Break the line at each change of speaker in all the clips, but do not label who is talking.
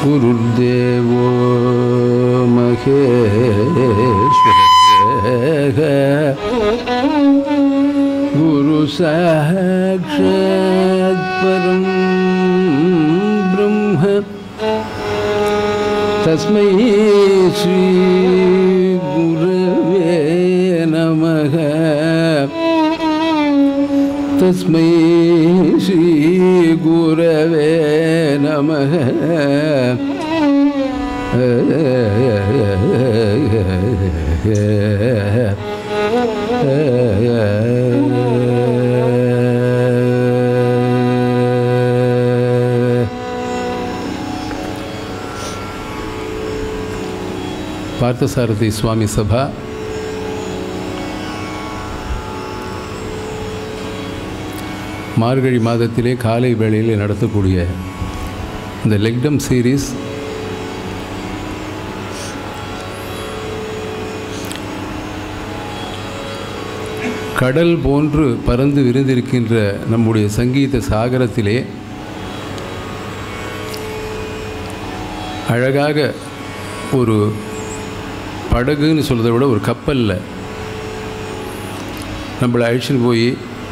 गुरुर्देवो महेश्वरः गुरुसाक्षात् परं ब्रह्म तस्मै श्रीगुरवे नमः तस्मै श्रीगुरवे नमः பார்த்தசாரதி சுவாமி சபா மார்கழி மாதத்திலே காலை வேளையில் நடத்தக்கூடிய இந்த லெக்டம் சீரீஸ் கடல் போன்று பறந்து விரிந்திருக்கின்ற நம்முடைய சங்கீத சாகரத்திலே அழகாக ஒரு படகுன்னு சொல்கிறத விட ஒரு கப்பலில் நம்மளை அழிச்சுன்னு போய்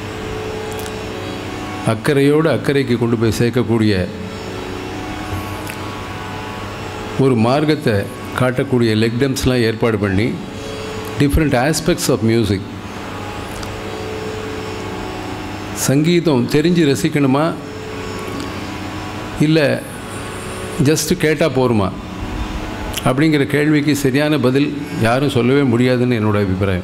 அக்கறையோடு அக்கறைக்கு கொண்டு போய் சேர்க்கக்கூடிய ஒரு மார்க்கத்தை காட்டக்கூடிய லெக்டம்ஸ்லாம் ஏற்பாடு பண்ணி டிஃப்ரெண்ட் ஆஸ்பெக்ட்ஸ் ஆஃப் மியூசிக் சங்கீதம் தெரிஞ்சு ரசிக்கணுமா இல்லை ஜஸ்ட்டு கேட்டால் போருமா அப்படிங்கிற கேள்விக்கு சரியான பதில் யாரும் சொல்லவே முடியாதுன்னு என்னோடய அபிப்பிராயம்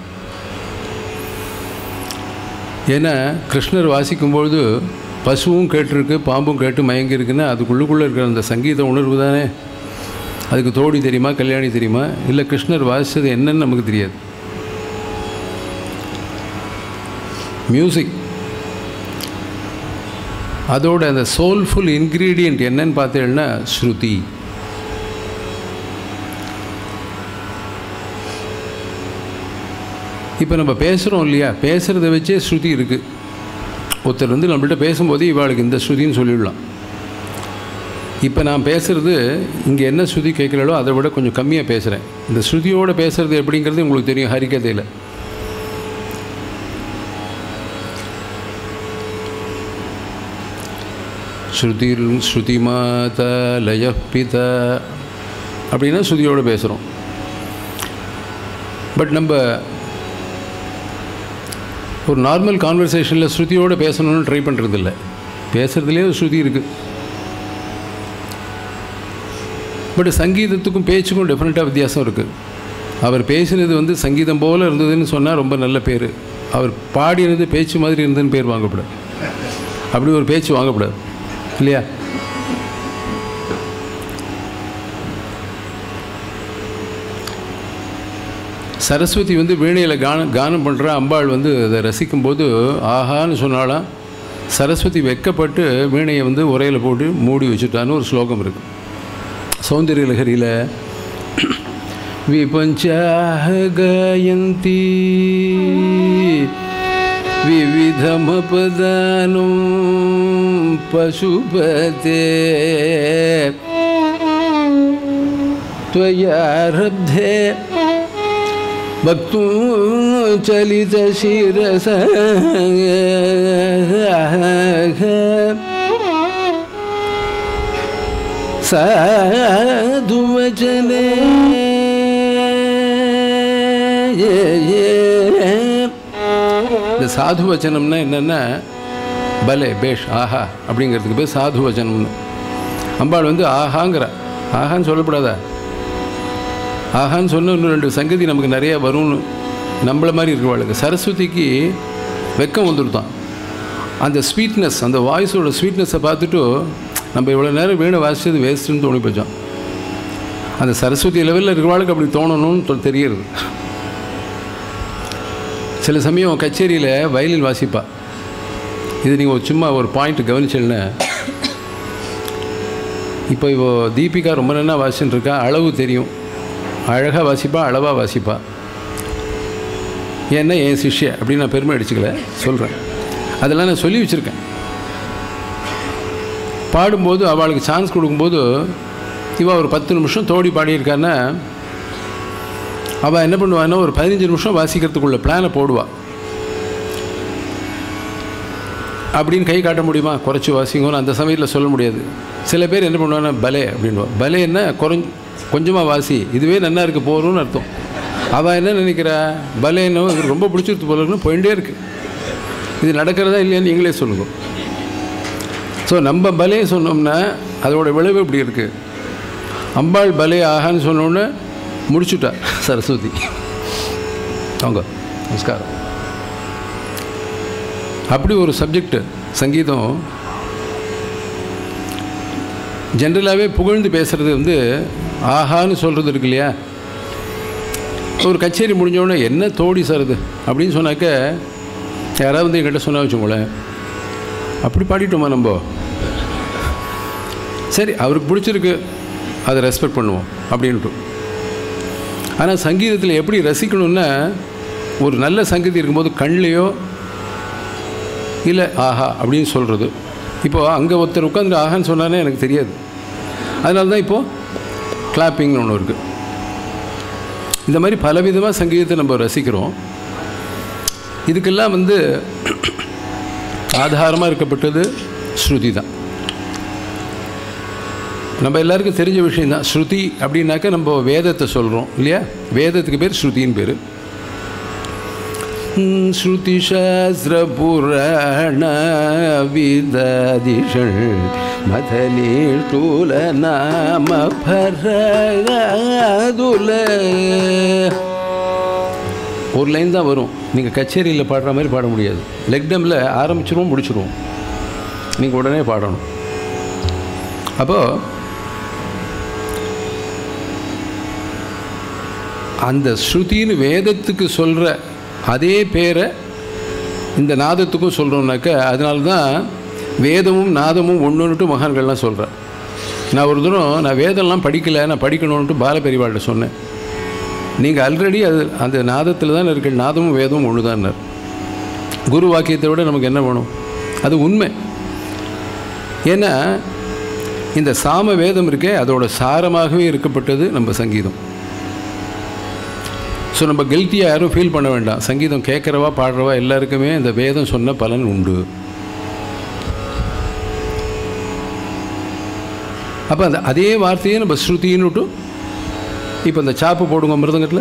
ஏன்னா கிருஷ்ணர் வாசிக்கும்பொழுது பசுவும் கேட்டிருக்கு பாம்பும் கேட்டு மயங்கியிருக்குன்னா அதுக்குள்ளுக்குள்ளே இருக்கிற அந்த சங்கீத உணர்வு தானே அதுக்கு தோடி தெரியுமா கல்யாணி தெரியுமா இல்லை கிருஷ்ணர் வாசித்தது என்னன்னு நமக்கு தெரியாது மியூசிக் அதோட அந்த சோல்ஃபுல் இன்க்ரீடியண்ட் என்னன்னு பார்த்தீங்கன்னா ஸ்ருதி இப்போ நம்ம பேசுகிறோம் இல்லையா பேசுகிறத வச்சே ஸ்ருதி இருக்குது ஒருத்தர் வந்து நம்மள்ட்ட பேசும்போது இவாளுக்கு இந்த ஸ்ருதின்னு சொல்லிடலாம் இப்போ நான் பேசுகிறது இங்கே என்ன ஸ்ருதி கேட்குறாளோ அதை விட கொஞ்சம் கம்மியாக பேசுகிறேன் இந்த ஸ்ருதியோடு பேசுகிறது எப்படிங்கிறது உங்களுக்கு தெரியும் ஹரிக்கதையில் ஸ்ருதிர் ஸ்ருதி மாதா லய பிதா அப்படின்னா ஸ்ருதியோடு பேசுகிறோம் பட் நம்ம ஒரு நார்மல் கான்வர்சேஷனில் ஸ்ருதியோடு பேசணும்னு ட்ரை பண்ணுறதில்ல பேசுகிறதுலே ஒரு ஸ்ருதி இருக்குது பட் சங்கீதத்துக்கும் பேச்சுக்கும் டிஃப்ரெண்ட்டாக வித்தியாசம் இருக்குது அவர் பேசினது வந்து சங்கீதம் போல் இருந்ததுன்னு சொன்னால் ரொம்ப நல்ல பேர் அவர் பாடினது பேச்சு மாதிரி இருந்ததுன்னு பேர் வாங்கக்கூடாது அப்படி ஒரு பேச்சு வாங்கக்கூடாது இல்லையா சரஸ்வதி வந்து வீணையில் கானம் கானம் பண்ணுற அம்பாள் வந்து அதை ரசிக்கும்போது ஆஹான்னு சொன்னாலாம் சரஸ்வதி வெக்கப்பட்டு வீணையை வந்து உரையில் போட்டு மூடி வச்சுட்டான்னு ஒரு ஸ்லோகம் இருக்குது சௌந்தரிய லகரியில் விபஞ்சாக கயந்தி விவிதமபதானும் பசுபதே त्वयारब्धे वक्तुं चलितशिरस साधुवचने இந்த சாது வச்சனம்னா என்னென்னா பலே பேஷ் ஆஹா அப்படிங்கிறதுக்கு பேர் சாது வச்சனம்னு அம்பாள் வந்து ஆஹாங்கிற ஆஹான்னு சொல்லக்கூடாதா ஆஹான்னு சொன்ன இன்னும் ரெண்டு சங்கதி நமக்கு நிறைய வரும்னு நம்மள மாதிரி இருக்கிறவாளுக்கு சரஸ்வதிக்கு வெக்கம் வந்துருத்தான் அந்த ஸ்வீட்னஸ் அந்த வாய்ஸோட ஸ்வீட்னஸை பார்த்துட்டு நம்ம இவ்வளோ நேரம் வீணை வாசிச்சது வேஸ்ட்டுன்னு தோணி போச்சோம் அந்த சரஸ்வதி லெவலில் இருக்கிறவாளுக்கு அப்படி தோணணும்னு தெரியுது சில சமயம் கச்சேரியில் வயலின் வாசிப்பா இது நீங்கள் சும்மா ஒரு பாயிண்ட் கவனிச்சல்னா இப்போ இப்போ தீபிகா ரொம்ப நல்லா வாசிச்சுட்டு இருக்கா அளவு தெரியும் அழகாக வாசிப்பா அளவாக வாசிப்பா ஏன்னா என் சிஷ்ய அப்படின்னு நான் பெருமை அடிச்சுக்கல சொல்கிறேன் அதெல்லாம் நான் சொல்லி வச்சுருக்கேன் பாடும்போது அவளுக்கு சான்ஸ் கொடுக்கும்போது இவன் ஒரு பத்து நிமிஷம் தோடி பாடியிருக்கான்னா அவள் என்ன பண்ணுவான்னா ஒரு பதினஞ்சு நிமிஷம் வாசிக்கிறதுக்குள்ள பிளானை போடுவாள் அப்படின்னு கை காட்ட முடியுமா குறைச்சி வாசிங்கன்னு அந்த சமயத்தில் சொல்ல முடியாது சில பேர் என்ன பண்ணுவாங்கன்னா பலே அப்படின்வா பலே என்ன குறைஞ்ச கொஞ்சமாக வாசி இதுவே நல்லா இருக்கு போகிறோம்னு அர்த்தம் அவள் என்ன நினைக்கிறா பலே என்ன இது ரொம்ப பிடிச்சிருக்கு போல இருக்குன்னு போயிட்டே இருக்கு இது நடக்கிறதா இல்லையான்னு நீங்களே சொல்லுங்க ஸோ நம்ம பலே சொன்னோம்னா அதோட விளைவு இப்படி இருக்குது அம்பாள் பலே ஆகான்னு சொன்னோன்னே முடிச்சுட்டா சரஸ்வதி அவங்க நமஸ்காரம் அப்படி ஒரு சப்ஜெக்ட் சங்கீதம் ஜென்ரலாகவே புகழ்ந்து பேசுகிறது வந்து ஆஹான்னு சொல்கிறது இருக்கு இல்லையா ஒரு கச்சேரி முடிஞ்சோடனே என்ன தோடி சார் இது அப்படின்னு சொன்னாக்க யாராவது வந்து என்கிட்ட சொன்னா வச்சுக்கோங்களேன் அப்படி பாடிட்டோமா நம்ம சரி அவருக்கு பிடிச்சிருக்கு அதை ரெஸ்பெக்ட் பண்ணுவோம் அப்படின்ட்டு ஆனால் சங்கீதத்தில் எப்படி ரசிக்கணும்னா ஒரு நல்ல சங்கீதம் இருக்கும்போது கண்லேயோ இல்லை ஆஹா அப்படின்னு சொல்கிறது இப்போது அங்கே ஒருத்தர் உட்காந்து ஆஹான்னு சொன்னானே எனக்கு தெரியாது அதனால தான் இப்போது கிளாப்பிங்னு ஒன்று இருக்குது இந்த மாதிரி பலவிதமாக சங்கீதத்தை நம்ம ரசிக்கிறோம் இதுக்கெல்லாம் வந்து ஆதாரமாக இருக்கப்பட்டது ஸ்ருதி தான் நம்ம எல்லாருக்கும் தெரிஞ்ச விஷயந்தான் ஸ்ருதி அப்படின்னாக்க நம்ம வேதத்தை சொல்கிறோம் இல்லையா வேதத்துக்கு பேர் ஸ்ருதின்னு பேர் ஸ்ருதிசாஸ்திரபுராண விததிஷள் மதநீழ்தூல நாம பரதுல ஒரு லைன் தான் வரும் நீங்கள் கச்சேரியில் பாடுற மாதிரி பாட முடியாது லெக்டமில் ஆரம்பிச்சிருவோம் முடிச்சிருவோம் நீங்கள் உடனே பாடணும் அப்போது அந்த ஸ்ருதின்னு வேதத்துக்கு சொல்கிற அதே பேரை இந்த நாதத்துக்கும் சொல்கிறோம்னாக்க அதனால தான் வேதமும் நாதமும் ஒன்றுன்னுட்டு மகான்கள்லாம் சொல்கிறேன் நான் ஒரு தூரம் நான் வேதம்லாம் படிக்கலை நான் படிக்கணுன்ட்டு பாலபெரிவாள்கிட்ட சொன்னேன் நீங்கள் ஆல்ரெடி அது அந்த நாதத்தில் தான் இருக்க நாதமும் வேதமும் ஒன்று தான் குரு வாக்கியத்தை விட நமக்கு என்ன வேணும் அது உண்மை ஏன்னா இந்த சாம வேதம் இருக்கே அதோட சாரமாகவே இருக்கப்பட்டது நம்ம சங்கீதம் ஸோ நம்ம கில்ட்டியாக யாரும் ஃபீல் பண்ண வேண்டாம் சங்கீதம் கேட்குறவா பாடுறவா எல்லாருக்குமே இந்த வேதம் சொன்ன பலன் உண்டு அப்போ அந்த அதே வார்த்தையை நம்ம ஸ்ருதின்னுட்டு இப்போ இந்த சாப்பு போடுங்க மிருதங்கத்தில்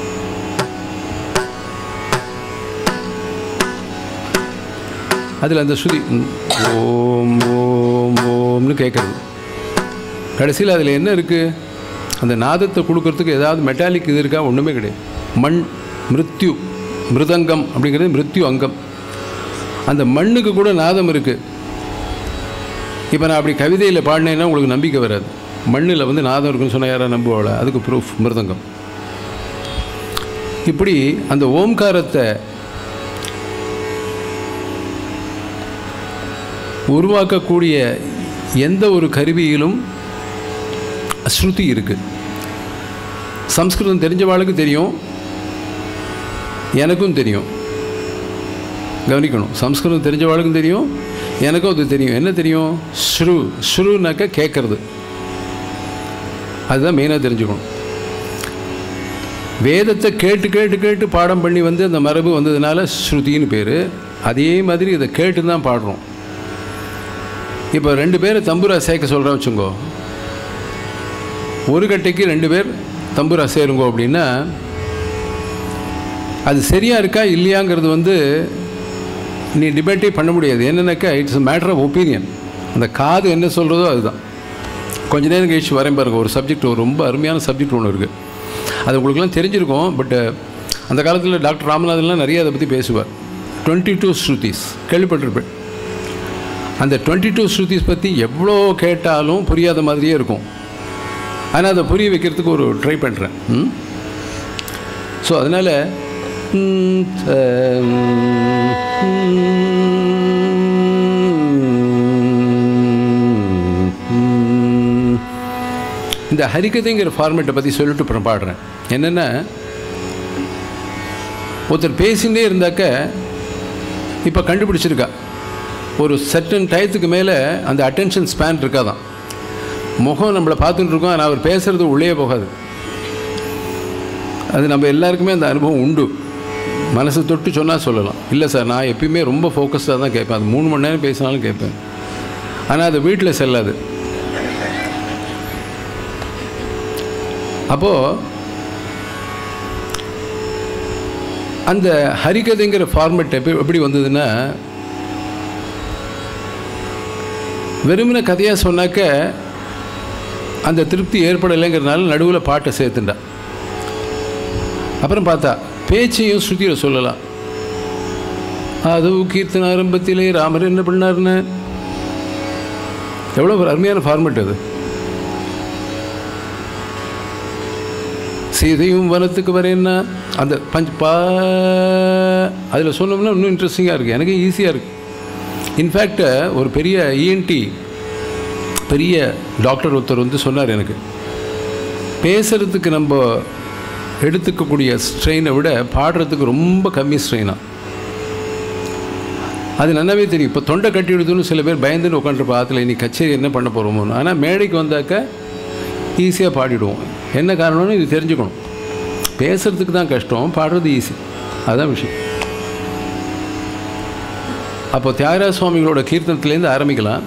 அதில் அந்த ஸ்ருதி ம், ஓம் ஓம் ஓம்னு கேட்குறது கடைசியில் அதில் என்ன இருக்குது அந்த நாதத்தை கொடுக்கறதுக்கு ஏதாவது மெட்டாலிக் இது இருக்கா ஒன்றுமே கிடையாது மண் மிருத்யு மிருதங்கம் அப்படிங்கிறது மிருத்யு அங்கம் அந்த மண்ணுக்கு கூட நாதம் இருக்குது இப்போ நான் அப்படி கவிதையில் பாடினேன்னா உங்களுக்கு நம்பிக்கை வராது மண்ணில் வந்து நாதம் இருக்குன்னு சொன்னால் யாராவது நம்புவாள அதுக்கு ப்ரூஃப் மிருதங்கம் இப்படி அந்த ஓம்காரத்தை உருவாக்கக்கூடிய எந்த ஒரு கருவியிலும் ஸ்ருதி இருக்குது சம்ஸ்கிருதம் தெரிஞ்சவாளுக்கு தெரியும் எனக்கும் தெரியும் கவனிக்கணும் சம்ஸ்கிருதம் தெரிஞ்சவாளுக்கும் தெரியும் எனக்கும் அது தெரியும் என்ன தெரியும் ஸ்ரு ஸ்ருனாக்க கேட்கறது அதுதான் மெயினாக தெரிஞ்சுக்கணும் வேதத்தை கேட்டு கேட்டு கேட்டு பாடம் பண்ணி வந்து அந்த மரபு வந்ததுனால ஸ்ருதின்னு பேர் அதே மாதிரி இதை கேட்டு தான் பாடுறோம் இப்போ ரெண்டு பேரை தம்புரா சேர்க்க சொல்கிறேன் வச்சுங்கோ ஒரு கட்டைக்கு ரெண்டு பேர் தம்புரா சேருங்கோ அப்படின்னா அது சரியாக இருக்கா இல்லையாங்கிறது வந்து நீ டிபேட்டே பண்ண முடியாது என்னென்னாக்கா it's a matter of opinion அந்த காது என்ன சொல்கிறதோ அதுதான் கொஞ்ச நேரம் கழிச்சு வரேன் பாருங்க ஒரு சப்ஜெக்ட் ஒரு ரொம்ப அருமையான சப்ஜெக்ட் ஒன்று இருக்குது அது உங்களுக்குலாம் தெரிஞ்சிருக்கும் பட் அந்த காலத்தில் டாக்டர் ராமநாதன்லாம் நிறைய அதை பற்றி பேசுவார் டுவெண்ட்டி டூ ஸ்ருதிஸ் கேள்விப்பட்டிருப்பேன் அந்த டுவெண்ட்டி டூ ஸ்ருதிஸ் பற்றி எவ்வளோ கேட்டாலும் புரியாத மாதிரியே இருக்கும் ஆனால் அதை புரிய வைக்கிறதுக்கு ஒரு ட்ரை பண்ணுறேன் ஸோ அதனால் இந்த ஹரிகதைங்கிற ஃபார்மேட்டை பற்றி சொல்லிட்டு அப்புறம் பாடுறேன் என்னென்னா ஒருத்தர் பேசிகிட்டே இருந்தாக்க இப்போ கண்டுபிடிச்சிருக்கா ஒரு சர்டன் டயத்துக்கு மேலே அந்த அட்டென்ஷன் ஸ்பேன் இருக்காதான் முகம் நம்மளை பார்த்துட்டு இருக்கோம் ஆனால் அவர் பேசுறது உள்ளே போகாது அது நம்ம எல்லாருக்குமே அந்த அனுபவம் உண்டு மனசு தொட்டு சொன்னால் சொல்லலாம் இல்லை சார் நான் எப்பயுமே ரொம்ப ஃபோக்கஸ்டாக தான் கேட்பேன் அது மூணு மணி நேரம் பேசினாலும் கேட்பேன் ஆனால் அது வீட்டில் செல்லாது அப்போது அந்த ஹரிகதைங்கிற ஃபார்மெட் எப்படி எப்படி வந்ததுன்னா வெறுமன கதையாக சொன்னாக்க அந்த திருப்தி ஏற்படலைங்கிறதுனால நடுவில் பாட்டை சேர்த்துண்டா அப்புறம் பார்த்தா பேச்சையும் ஸ்ருதியில் சொல்லலாம் அது கீர்த்தன ஆரம்பத்திலே ராமர் என்ன பண்ணாருன்னு எவ்வளோ ஒரு அருமையான ஃபார்மெட் அது சீதையும் வனத்துக்கு வரேன்னா அந்த பஞ்ச் பா அதில் சொன்னோம்னா இன்னும் இன்ட்ரெஸ்டிங்காக இருக்குது எனக்கு ஈஸியாக இருக்குது இன்ஃபேக்ட் ஒரு பெரிய இஎன்டி பெரிய டாக்டர் ஒருத்தர் வந்து சொன்னார் எனக்கு பேசுகிறதுக்கு நம்ம எடுத்துக்கக்கூடிய ஸ்ட்ரெயினை விட பாடுறதுக்கு ரொம்ப கம்மி ஸ்ட்ரெயினாக அது நல்லாவே தெரியும் இப்போ தொண்டை கட்டி விடுதுன்னு சில பேர் பயந்துன்னு உட்காந்துருப்பா அதில் இனி கச்சேரி என்ன பண்ண போகிறோமோன்னு ஆனால் மேடைக்கு வந்தாக்க ஈஸியாக பாடிடுவோம் என்ன காரணம்னு இது தெரிஞ்சுக்கணும் பேசுறதுக்கு தான் கஷ்டம் பாடுறது ஈஸி அதுதான் விஷயம் அப்போ தியாகராஜ சுவாமிகளோட கீர்த்தனத்துலேருந்து ஆரம்பிக்கலாம்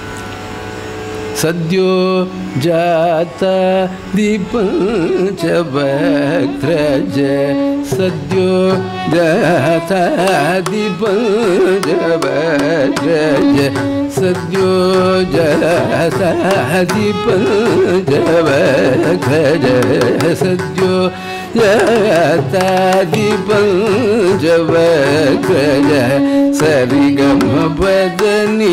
சத்யோ ஜாத தீபஞ்ச பக்திரஜ சத்யோ ஜாத தீபஞ்ச பக்திரஜ சத்யோ ஜாத தீபஞ்ச பக்திரஜ சத்யோ ஜாத தீபஞ்ச பக்திரஜ சரிகம பதனி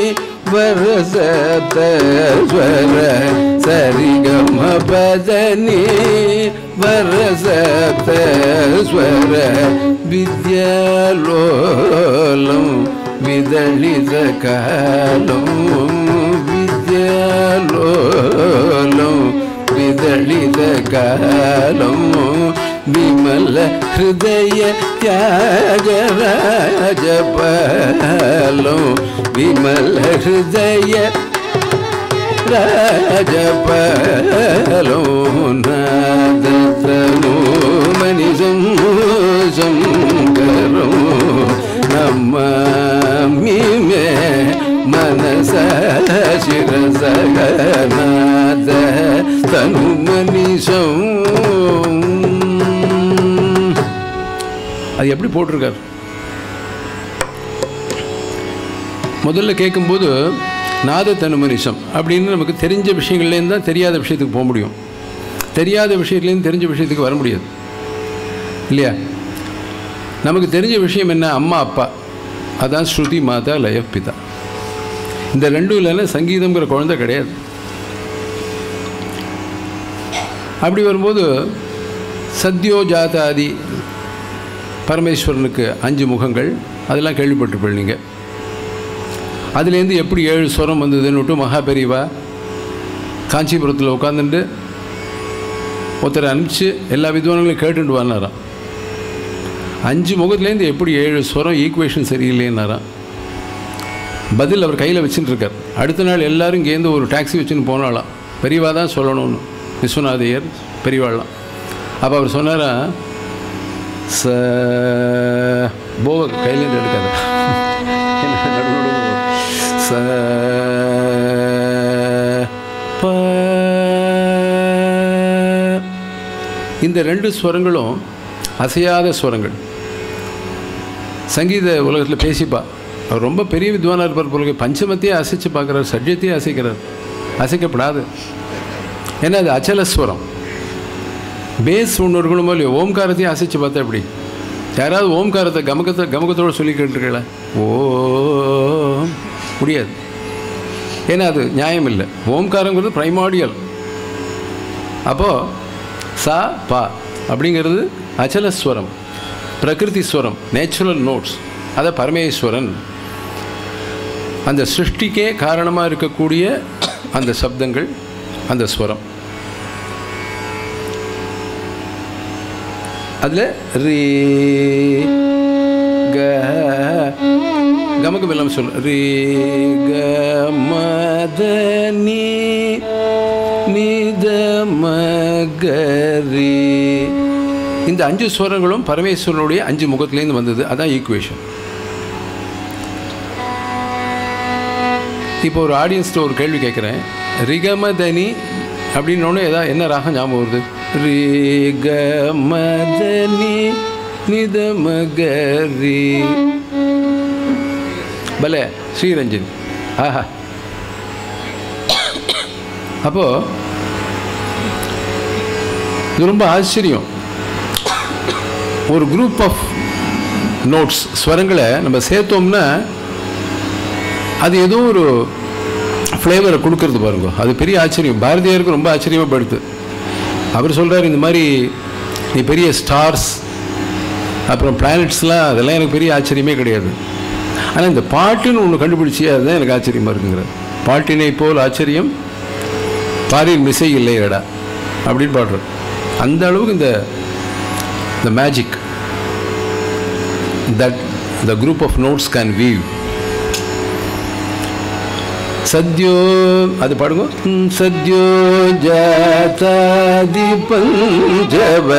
வரசத ஸ்வர சரிகம பதனி வரசத ஸ்வர வித்யாலோலம் விதளித காலம் வித்யாலோலம் விதளித காலம் விமல ஹிருதய தியாகராஜ பாலம் விமல ஹிருதய ராஜபாலோ நாதத்தமோ மனிதம் சங்கரோ நம்மி மே மனச சிரசகநாத தனு மனிஷம் அது எப்படி போட்டிருக்கார் முதல்ல கேட்கும்போது நாத தனுமனிஷம் அப்படின்னு நமக்கு தெரிஞ்ச விஷயங்கள்லேருந்து தான் தெரியாத விஷயத்துக்கு போக முடியும் தெரியாத விஷயத்துலேருந்து தெரிஞ்ச விஷயத்துக்கு வர முடியாது இல்லையா நமக்கு தெரிஞ்ச விஷயம் என்ன அம்மா அப்பா அதான் ஸ்ருதி மாதா லய பிதா இந்த ரெண்டும் இல்லைன்னா சங்கீதங்கிற குழந்தை கிடையாது அப்படி வரும்போது சத்யோ ஜாதாதி பரமேஸ்வரனுக்கு அஞ்சு முகங்கள் அதெல்லாம் கேள்விப்பட்டிருப்பீங்க நீங்கள் அதுலேருந்து எப்படி ஏழு ஸ்வரம் வந்ததுன்னுட்டு மகாபெரிவா காஞ்சிபுரத்தில் உட்காந்துட்டு ஒருத்தரை அனுப்பிச்சு எல்லா வித்வான்களையும் கேட்டுட்டு வந்தாராம் அஞ்சு முகத்துலேருந்து எப்படி ஏழு ஸ்வரம் ஈக்குவேஷன் சரியில்லைன்னாராம் பதில் அவர் கையில் வச்சுட்டு இருக்கார் அடுத்த நாள் எல்லாரும் இங்கேருந்து ஒரு டாக்ஸி வச்சுன்னு போனாலாம் பெரியவா தான் சொல்லணும்னு விஸ்வநாதையர் பெரியவாள்லாம் அப்போ அவர் சொன்னாரா ச போவ கையிலேருந்து எடுக்காத ச ப இந்த ரெண்டு ஸ்வரங்களும் அசையாத ஸ்வரங்கள் சங்கீத உலகத்தில் பேசிப்பா அவர் ரொம்ப பெரிய வித்வானாக இருப்பார் போல பஞ்சமத்தையே அசைச்சு பார்க்குறார் சட்ஜத்தையே அசைக்கிறார் அசைக்கப்படாது ஏன்னா அது அச்சலஸ்வரம் பேஸ் ஒன்று இருக்கணுமோ இல்லையோ ஓம்காரத்தையும் அசைச்சு பார்த்தா எப்படி யாராவது ஓம்காரத்தை கமகத்தை கமகத்தோடு சொல்லி கேட்டுருக்கல ஓ முடியாது ஏன்னா அது நியாயம் இல்லை ஓம்காரங்கிறது ப்ரைமாடியல் அப்போது சா பா அப்படிங்கிறது அச்சலஸ்வரம் பிரகிருதி ஸ்வரம் நேச்சுரல் நோட்ஸ் அதை பரமேஸ்வரன் அந்த சிருஷ்டிக்கே காரணமாக இருக்கக்கூடிய அந்த சப்தங்கள் அந்த ஸ்வரம் அதில் ரீ க கமகம் இல்லாமல் சொல்ல ரீ க மத நீ நித மகரி இந்த அஞ்சு ஸ்வரங்களும் பரமேஸ்வரனுடைய அஞ்சு முகத்துலேருந்து வந்தது அதான் ஈக்குவேஷன் இப்போ ஒரு ஆடியன்ஸ்ட்டு ஒரு கேள்வி கேட்குறேன் ரிகமதனி அப்படின்னோடனே ஏதாவது என்ன ராகம் ஞாபகம் வருது ரிகமதனி நிதமகரி பல ஸ்ரீரஞ்சன் ஆஹா அப்போது இது ரொம்ப ஆச்சரியம் ஒரு குரூப் ஆஃப் நோட்ஸ் ஸ்வரங்களை நம்ம சேர்த்தோம்னா அது ஏதோ ஒரு ஃப்ளேவரை கொடுக்கறது பாருங்க அது பெரிய ஆச்சரியம் பாரதியாருக்கு ரொம்ப ஆச்சரியமாக படுத்து அவர் சொல்கிறார் இந்த மாதிரி நீ பெரிய ஸ்டார்ஸ் அப்புறம் பிளானட்ஸ்லாம் அதெல்லாம் எனக்கு பெரிய ஆச்சரியமே கிடையாது ஆனால் இந்த பாட்டுன்னு ஒன்று கண்டுபிடிச்சி அதுதான் எனக்கு ஆச்சரியமாக இருக்குங்கிறார் பாட்டினை போல் ஆச்சரியம் பாரின் மிசை இல்லையடா அப்படின்னு பாடுறார் அந்த அளவுக்கு இந்த the magic that the group of notes can weave சத்யோ அது பாடுங்க ம், சத்யோ ஜாதாதி பஞ்சவ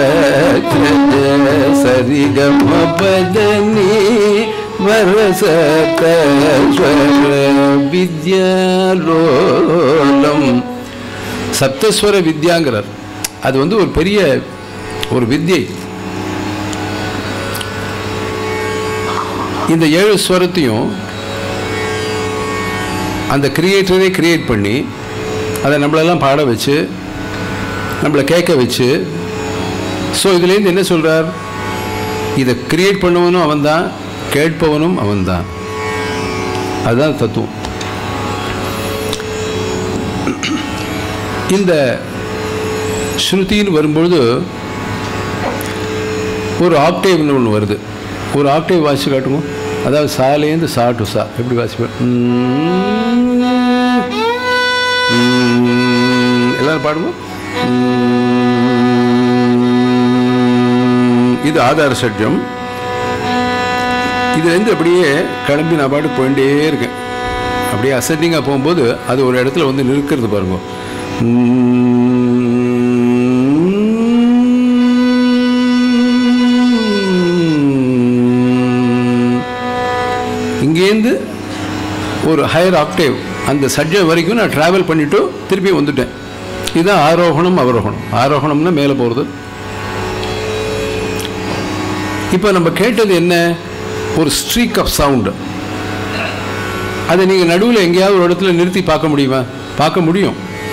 சரிகம பதனி வரசத வித்யாலோலம் சப்தஸ்வர வித்யாங்கிறார் அது வந்து ஒரு பெரிய ஒரு வித்யை இந்த ஏழு ஸ்வரத்தையும் அந்த கிரியேட்டரே கிரியேட் பண்ணி அதை நம்மளெல்லாம் பாட வச்சு நம்மளை கேட்க வச்சு ஸோ இதுலேருந்து என்ன சொல்கிறார் இதை கிரியேட் பண்ணவனும் அவன்தான் கேட்பவனும் அவன்தான் அதுதான் தத்துவம் இந்த ஸ்ருதின்னு வரும்பொழுது ஒரு ஆக்டேவ்னு ஒன்று வருது ஒரு ஆக்டேவ் வாசிச்சு காட்டுங்க அதாவது சாலேந்து சா டு சா எப்படி வாசிப்பேன் உம். உம். எல்லாரும் பாடுங்க உம். இது ஆதார சட்டம் இதுலேருந்து அப்படியே கிளம்பி நான் பாட்டு போயிட்டே இருக்கேன் அப்படியே அசெண்டிங்காக போகும்போது அது ஒரு இடத்துல வந்து நிற்கிறது பாருங்க இங்கேருந்து ஒரு ஹையர் ஆக்டேவ் அந்த சட்ஜம் வரைக்கும் நான் ட்ராவல் பண்ணிவிட்டு திருப்பி வந்துட்டேன் இதுதான் ஆரோகணம் அவரோகணம் ஆரோகணம்னா மேலே போகிறது இப்போ நம்ம கேட்டது என்ன ஒரு ஸ்ட்ரீக் ஆஃப் சவுண்டு அதை நீங்கள் நடுவில் எங்கேயாவது ஒரு இடத்துல நிறுத்தி பார்க்க முடியுமா பார்க்க முடியும்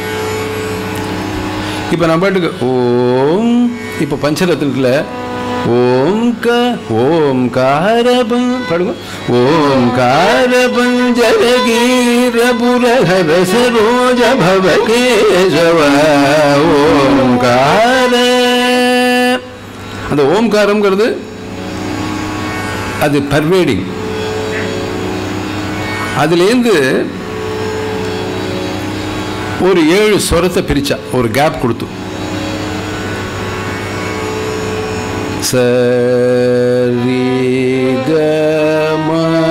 இப்போ நம்ம பாட்டுக்கு ஓம் இப்போ பஞ்சரத்னத்தில் ஓம் க ஓம் காரபம் பாடுங்க ஓம் காரபம் ஜலகீரபுரஹர சரோஜ பவ கேசவ ஓம்கார அந்த ஓம்காரம்ங்கிறது அது பர்வேடிங் அதுலேருந்து ஒரு ஏழு ஸ்வரத்தை பிரிச்சா ஒரு கேப் கொடுத்து சரி க ம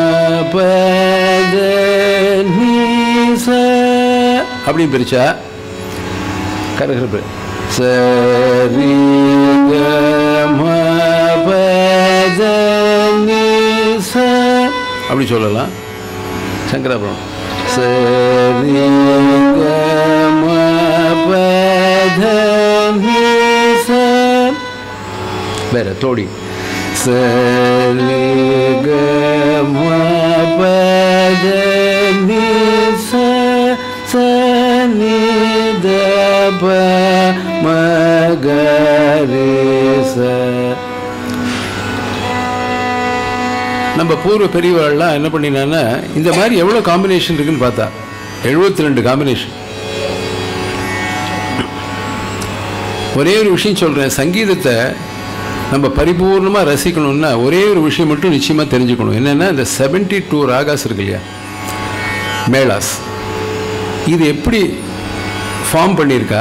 பத நீ ச அப்படின்னு பிரிச்சா கரகரப்பு சரி க ம பத நீ ச அப்படி சொல்லலாம் சங்கராபுரம் சரி க ம பத நீ ச வேற தோடி சரி க ம பத நீ ச ச நீ த ப ம க ரே ச நம்ம பூர்வ பெரியவாள்லாம் என்ன பண்ணினான்னா இந்த மாதிரி எவ்வளோ காம்பினேஷன் இருக்குன்னு பார்த்தா எழுபத்தி ரெண்டு காம்பினேஷன் ஒரே ஒரு விஷயம் சொல்கிறேன் சங்கீதத்தை நம்ம பரிபூர்ணமாக ரசிக்கணும்னா ஒரே ஒரு விஷயம் மட்டும் நிச்சயமாக தெரிஞ்சுக்கணும் என்னென்னா இந்த செவன்டி டூ ராகாஸ் இருக்கு இல்லையா மேளாஸ் இது எப்படி ஃபார்ம் பண்ணியிருக்கா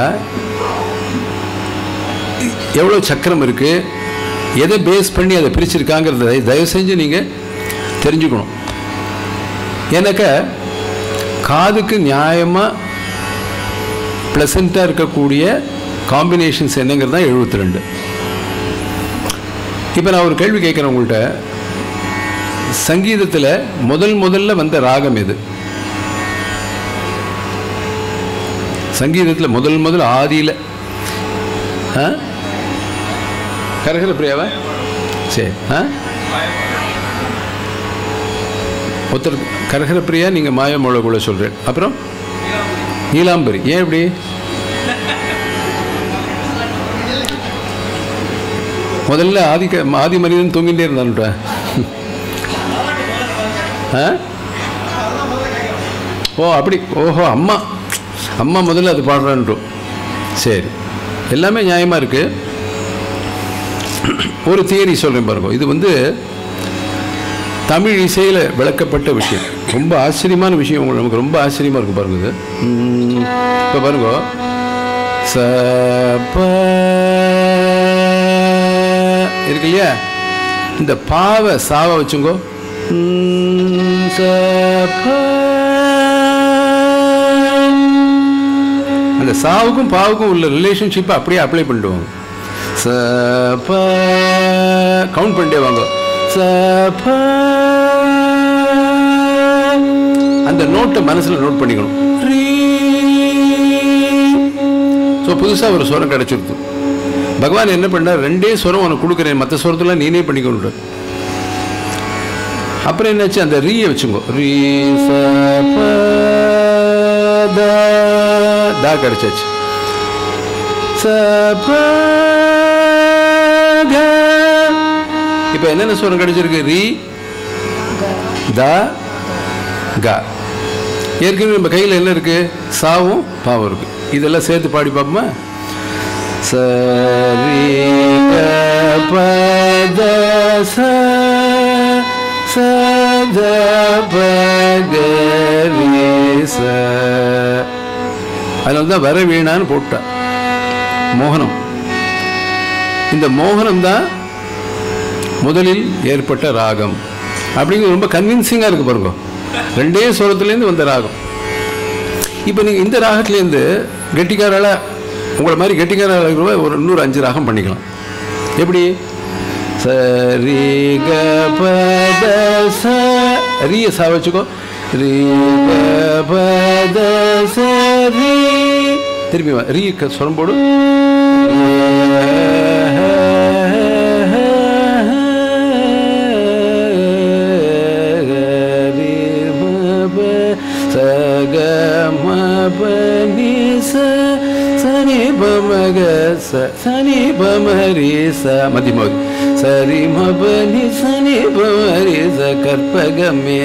எவ்வளோ சக்கரம் இருக்குது எதை பேஸ் பண்ணி அதை பிரிச்சிருக்காங்கிறத தயவு செஞ்சு நீங்கள் தெரிஞ்சுக்கணும் எனக்கு காதுக்கு நியாயமாக ப்ளசண்ட்டாக இருக்கக்கூடிய காம்பினேஷன்ஸ் என்னங்கிறது தான் எழுபத்தி ரெண்டு இப்போ நான் ஒரு கேள்வி கேட்குறேன் உங்கள்கிட்ட சங்கீதத்தில் முதல் முதல்ல வந்த ராகம் எது சங்கீதத்தில் முதல் முதல் ஆதியில் ஆ கரகர பிரியாவா சரி ஆ ஒருத்தர் கரகர பிரியா நீங்கள் மாயமோளகுள்ள சொல்கிறேன் அப்புறம் நீலாம்பரி ஏன் இப்படி முதல்ல ஆதி ஆதி மனிதன் தூங்கிட்டே இருந்தான்ட்ட ஆ ஓ அப்படி ஓஹோ அம்மா அம்மா முதல்ல அது பாடுறான்ட்டும் சரி எல்லாமே நியாயமாக இருக்குது ஒரு தியரி சொல்கிறேன் பாருங்க இது வந்து தமிழ் இசையில் விளக்கப்பட்ட விஷயம் ரொம்ப ஆச்சரியமான விஷயம் உங்களுக்கு நமக்கு ரொம்ப ஆச்சரியமாக இருக்கும் பாருங்க இது இப்போ பாருங்க ச ப இருக்கு இல்லையா இந்த பாவை சாவை வச்சுங்கோ ம், ச ப அந்த சாவுக்கும் பாவுக்கும் உள்ள ரிலேஷன்ஷிப்பை அப்படியே அப்ளை பண்ணிடுவாங்க ச ப கவுண்ட் பண்ணிட்டே வாங்க ச ப அந்த நோட்டை மனசில் நோட் பண்ணிக்கணும் ஸோ புதுசாக ஒரு சுரம் கிடச்சிருது பகவான் என்ன பண்ணார் ரெண்டே சுரம் உனக்கு கொடுக்குறேன் மற்ற சுரத்தெல்லாம் நீனே பண்ணிக்கணும் அப்புறம் என்னாச்சு அந்த ரீயை வச்சுக்கோ ரீ ச ப த தா கிடைச்சாச்சு ச ப க இப்போ என்னென்ன சுரம் கிடைச்சிருக்கு ரீ த க ஏற்கனவே நம்ம கையில் என்ன இருக்கு சாவும் பாவம் இருக்கு இதெல்லாம் சேர்த்து பாடி பார்ப்போமா சரி க ப த ச ச த ப க ரீ ச அதனால தான் வர வீணான்னு போட்டா மோகனம் இந்த மோகனம் தான் முதலில் ஏற்பட்ட ராகம் அப்படிங்கிறது ரொம்ப கன்வின்சிங்காக இருக்கு பாருங்க ரெண்டே சுரத்துலேருந்து வந்த ராகம் இப்போ நீங்கள் இந்த ராகத்துலேருந்து கெட்டிக்காரால உங்களை மாதிரி கெட்டிக்காரால இருக்கிறவ ஒரு இன்னொரு அஞ்சு ராகம் பண்ணிக்கலாம் எப்படி சரி க ப த ச ரீய சா வச்சுக்கோ ரீ க ப த ச ரீ திரும்பி வா ரீ க சுரம் போடு சனி பமரி ச மதிமோதி சரி மபனி சனி பமரி ச கற்பகமே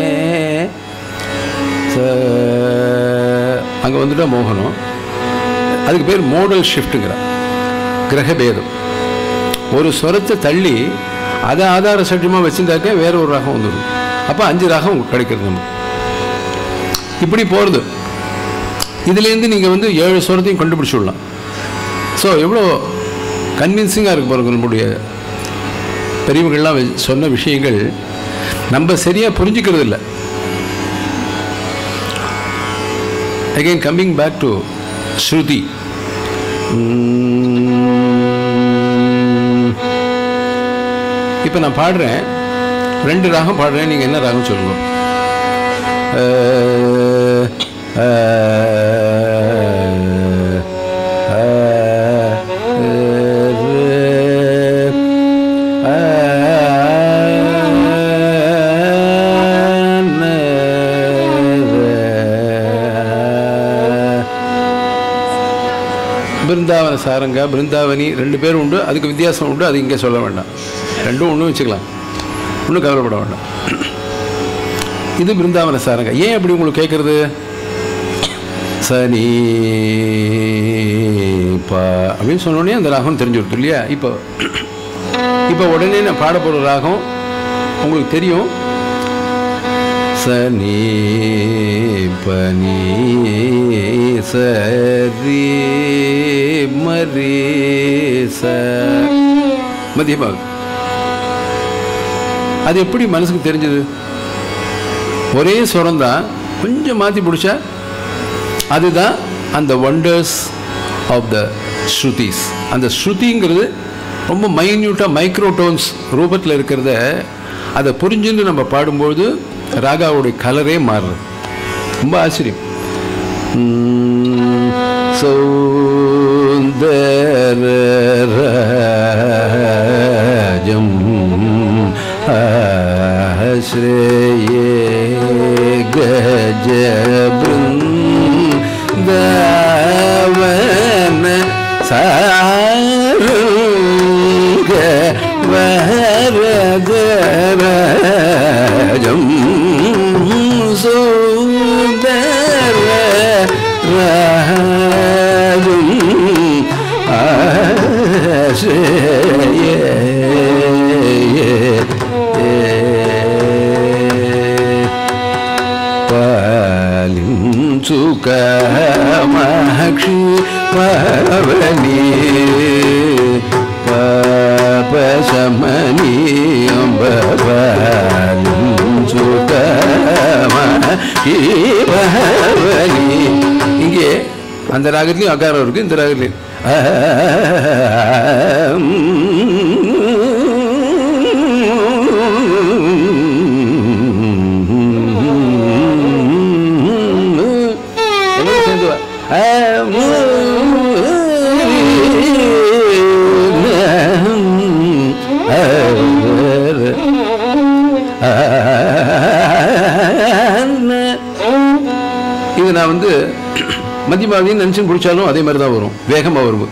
ச அங்கே வந்துட்டா மோகனம் அதுக்கு பேர் மோடல் ஷிஃப்ட்டுங்கிற கிரகபேதம் ஒரு ஸ்வரத்தை தள்ளி அதை ஆதார சட்டமாக வச்சுருந்தாக்க வேற ஒரு ராகம் வந்துடும் அப்போ அஞ்சு ராகம் கிடைக்கிறது நமக்கு இப்படி போகிறது இதுலேருந்து நீங்கள் வந்து ஏழு ஸ்வரத்தையும் கண்டுபிடிச்சி விடலாம் ஸோ எவ்வளோ கன்வின்சிங்காக இருக்கு பாருங்க நம்முடைய பெரியவங்கள்லாம் வெ- சொன்ன விஷயங்கள் நம்ம சரியாக புரிஞ்சுக்கிறது இல்லை again coming back to shruti இப்போ நான் பாடுறேன் ரெண்டு ராகம் பாடுறேன் நீங்கள் என்ன ராகம் சொல்லுங்க அஹ், அஹ், பிருந்தாவன சாரங்கா பிருந்தாவனி ரெண்டு பேரும் உண்டு அதுக்கு வித்தியாசம் உண்டு அது இங்கே சொல்ல வேண்டாம் ரெண்டும் ஒன்றும் வச்சுக்கலாம் ஒன்றும் கவலைப்பட வேண்டாம் இது பிருந்தாவன சாரங்கா ஏன் அப்படி உங்களுக்கு கேட்குறது சனி பா அப்படின்னு சொன்னோடனே அந்த ராகம் தெரிஞ்சு விடுது இல்லையா இப்போ இப்போ உடனே நான் பாட போகிற ராகம் உங்களுக்கு தெரியும் சனி பனி சரி மரி ச மதியமாக அது எப்படி மனசுக்கு தெரிஞ்சது ஒரே சுரம் தான் கொஞ்சம் மாற்றி பிடிச்சா அதுதான் அந்த ஒண்டர்ஸ் ஆஃப் த ஸ்ருதிஸ் அந்த ஸ்ருதிங்கிறது ரொம்ப மைன்யூட்டாக மைக்ரோடோன்ஸ் ரூபத்தில் இருக்கிறத அதை புரிஞ்சுன்னு நம்ம பாடும்போது ராகாவுடைய கலரே மாறுறது ரொம்ப ஆச்சரியம் உம், சௌந்தரராஜம் ஆஸ்ரயே கஜபிருந்தாவன சாருங்க வரதராஜம் சுந்தர ராஜம் പാലിംസുഖമാക്ഷി പവനി പാപശമനി പാലിംസുഖമാക്ഷി പവനി இங்கே அந்த ராகத்துலையும் அகாரம் இருக்கு இந்த ராகத்துலையும் எல்லாரும் சேர்ந்து வா. இது நான் வந்து மத்தியமாவதின்னு நினச்சி பிடிச்சாலும் அதே மாதிரி தான் வரும் வேகமாக வரும்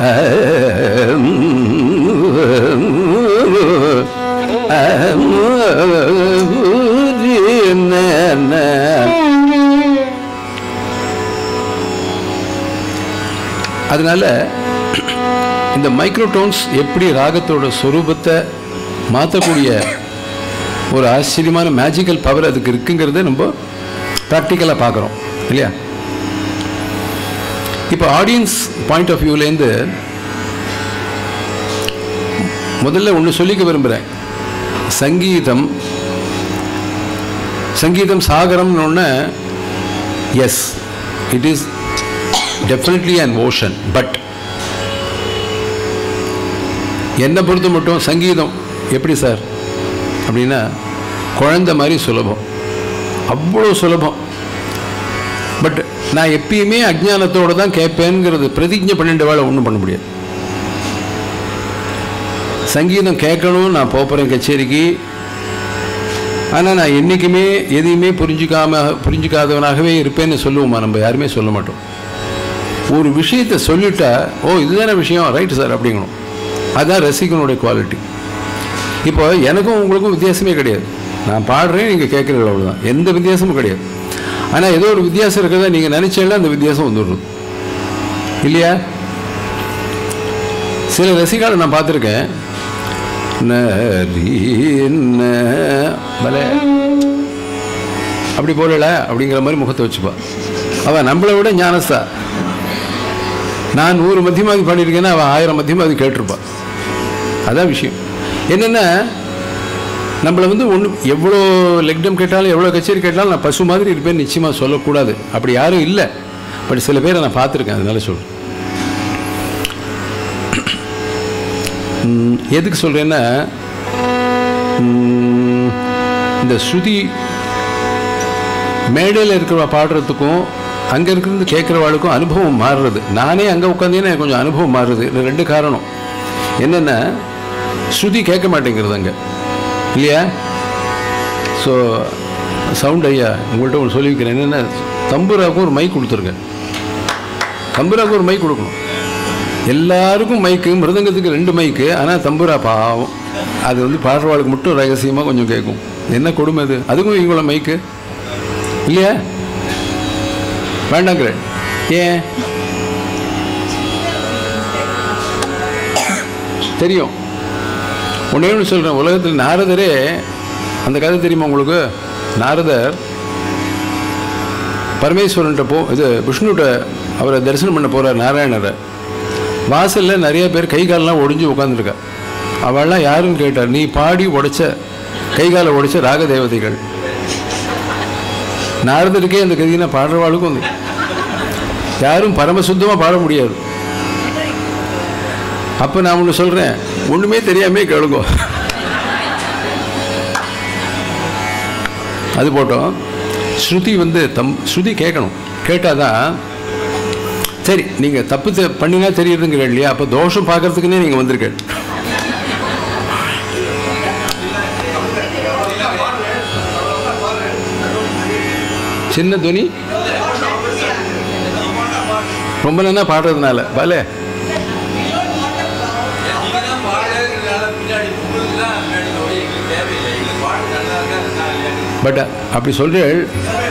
அதனால இந்த மைக்ரோடோன்ஸ் எப்படி ராகத்தோட சொரூபத்தை மாற்றக்கூடிய ஒரு ஆச்சரியமான மேஜிக்கல் பவர் அதுக்கு இருக்குங்கிறத நம்ம ப்ராக்டிக்கலாக பார்க்குறோம் இல்லையா இப்போ ஆடியன்ஸ் பாயிண்ட் ஆஃப் வியூலேருந்து முதல்ல ஒன்று சொல்லிக்க விரும்புகிறேன் சங்கீதம் சங்கீதம் சாகரம்னு ஒன்று yes it is definitely an ocean but என்னை பொறுத்த மட்டும் சங்கீதம் எப்படி சார் அப்படின்னா குழந்த மாதிரி சுலபம் அவ்வளோ சுலபம் பட் நான் எப்பயுமே அஜ்ஞானத்தோடு தான் கேட்பேங்கிறது பிரதிஜை பன்னெண்டு வேலை ஒன்றும் பண்ண முடியாது சங்கீதம் கேட்கணும் நான் போகிறேன் கச்சேரிக்கு ஆனால் நான் என்றைக்குமே எதையுமே புரிஞ்சுக்காம புரிஞ்சுக்காதவனாகவே இருப்பேன்னு சொல்லுவோமா நம்ம யாருமே சொல்ல மாட்டோம் ஒரு விஷயத்தை சொல்லிட்டா ஓ இதுதானே விஷயம் ரைட்டு சார் அப்படிங்கணும் அதுதான் ரசிகனுடைய குவாலிட்டி இப்போ எனக்கும் உங்களுக்கும் வித்தியாசமே கிடையாது நான் பாடுறேன் நீங்கள் கேட்குறீங்க அவ்வளோதான் எந்த வித்தியாசமும் கிடையாது ஆனால் ஏதோ ஒரு வித்தியாசம் இருக்கிறதா நீங்கள் நினச்சாலும் அந்த வித்தியாசம் வந்துடுறது இல்லையா சில ரசிகாலை நான் பார்த்துருக்கேன் பல அப்படி போடல அப்படிங்கிற மாதிரி முகத்தை வச்சுப்பா அவன் நம்மளை விட ஞானஸ்தா நான் நூறு மத்தியமாதி பாடியிருக்கேன்னா அவன் ஆயிரம் மத்தியமாதி கேட்டிருப்பான் அதான் விஷயம் என்னென்னா நம்மளை வந்து ஒன்று எவ்வளோ லெக்டம் கேட்டாலும் எவ்வளோ கச்சேரி கேட்டாலும் நான் பசு மாதிரி இருப்பேன்னு நிச்சயமாக சொல்லக்கூடாது அப்படி யாரும் இல்லை பட் சில பேரை நான் பார்த்துருக்கேன் அதனால சொல்கிறேன் ம், எதுக்கு சொல்கிறேன்னா ம், இந்த ஸ்ருதி மேடையில் இருக்கிறவ பாடுறதுக்கும் அங்கே இருக்கிறது கேட்குறவாளுக்கும் அனுபவம் மாறுறது நானே அங்கே உட்காந்தேன்னா எனக்கு கொஞ்சம் அனுபவம் மாறுறது இது ரெண்டு காரணம் என்னென்னா ஸ்ருதி கேட்க மாட்டேங்கிறது அங்கே இல்லையா ஸோ சவுண்ட் ஐயா உங்கள்கிட்ட ஒன்று சொல்லி வைக்கிறேன் என்னென்னா தம்புராவுக்கும் ஒரு மைக் கொடுத்துருங்க தம்புராவுக்கு ஒரு மைக் கொடுக்கணும் எல்லாருக்கும் மைக்கு மிருதங்கத்துக்கு ரெண்டு மைக்கு ஆனால் தம்புரா பாவம் அது வந்து பாடுறவாளுக்கு மட்டும் ரகசியமாக கொஞ்சம் கேட்கும் என்ன கொடுமை அது அதுக்கும் இவங்கள மைக்கு இல்லையா வேண்டாங்கிற ஏன் தெரியும் ஒன்றே ஒன்று சொல்கிறேன் உலகத்தில் நாரதரே அந்த கதை தெரியுமா உங்களுக்கு நாரதர் பரமேஸ்வரன்ட்ட போ இது விஷ்ணுகிட்ட அவரை தரிசனம் பண்ண போகிறார் நாராயணரை வாசலில் நிறைய பேர் கை காலெலாம் ஒடிஞ்சு உட்காந்துருக்கா அவள்லாம் யாருன்னு கேட்டார் நீ பாடி உடைச்ச கை காலை உடைச்ச ராக தேவதைகள் நாரதருக்கே அந்த கதினா பாடுறவாளுக்கும் வந்து யாரும் பரமசுத்தமாக பாட முடியாது அப்போ நான் ஒன்று சொல்கிறேன் ஒன்றுமே தெரியாமே கேளுங்க அது போட்டோம் ஸ்ருதி வந்து தம் ஸ்ருதி கேட்கணும் கேட்டால் தான் சரி நீங்கள் தப்பு தெ- பண்ணினா தெரியுதுங்கிற இல்லையா அப்போ தோஷம் பார்க்கறதுக்குன்னே நீங்கள் வந்திருக்க சின்ன துணி ரொம்ப நல்லா பாடுறதுனால பலே
நீங்க தான் பாடுறதுனால பின்னாடி உங்களுக்கு தான் பின்னாடி நோய் எங்களுக்கு தேவையில்லை எங்களுக்கு பாட்டு நல்லா இருக்கா நல்லா இல்லையான்னு
பட் அப்படி சொல்கிறேள்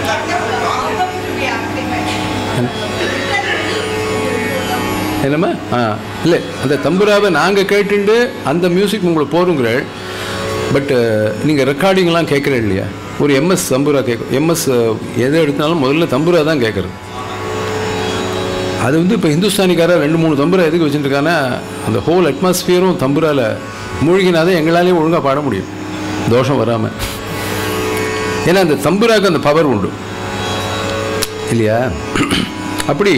என்னம்மா ஆ இல்லை அந்த தம்புராவை நாங்கள் கேட்டுண்டு அந்த மியூசிக் உங்களுக்கு போருங்கிறேள் பட் நீங்கள் ரெக்கார்டிங்லாம் கேட்குறேன் இல்லையா ஒரு எம்எஸ் தம்புரா கேட்கும் எம்எஸ் எதை எடுத்தாலும் முதல்ல தம்புரா தான் கேட்குறது அது வந்து இப்போ ஹிந்துஸ்தானிக்கார ரெண்டு மூணு தம்புரா எதுக்கு வச்சுருக்காங்கன்னா அந்த ஹோல் அட்மாஸ்பியரும் தம்புரால மூழ்கினா தான் எங்களாலேயும் ஒழுங்காக பாட முடியும் தோஷம் வராமல் ஏன்னா அந்த தம்புராக்கு அந்த பவர் உண்டு இல்லையா அப்படி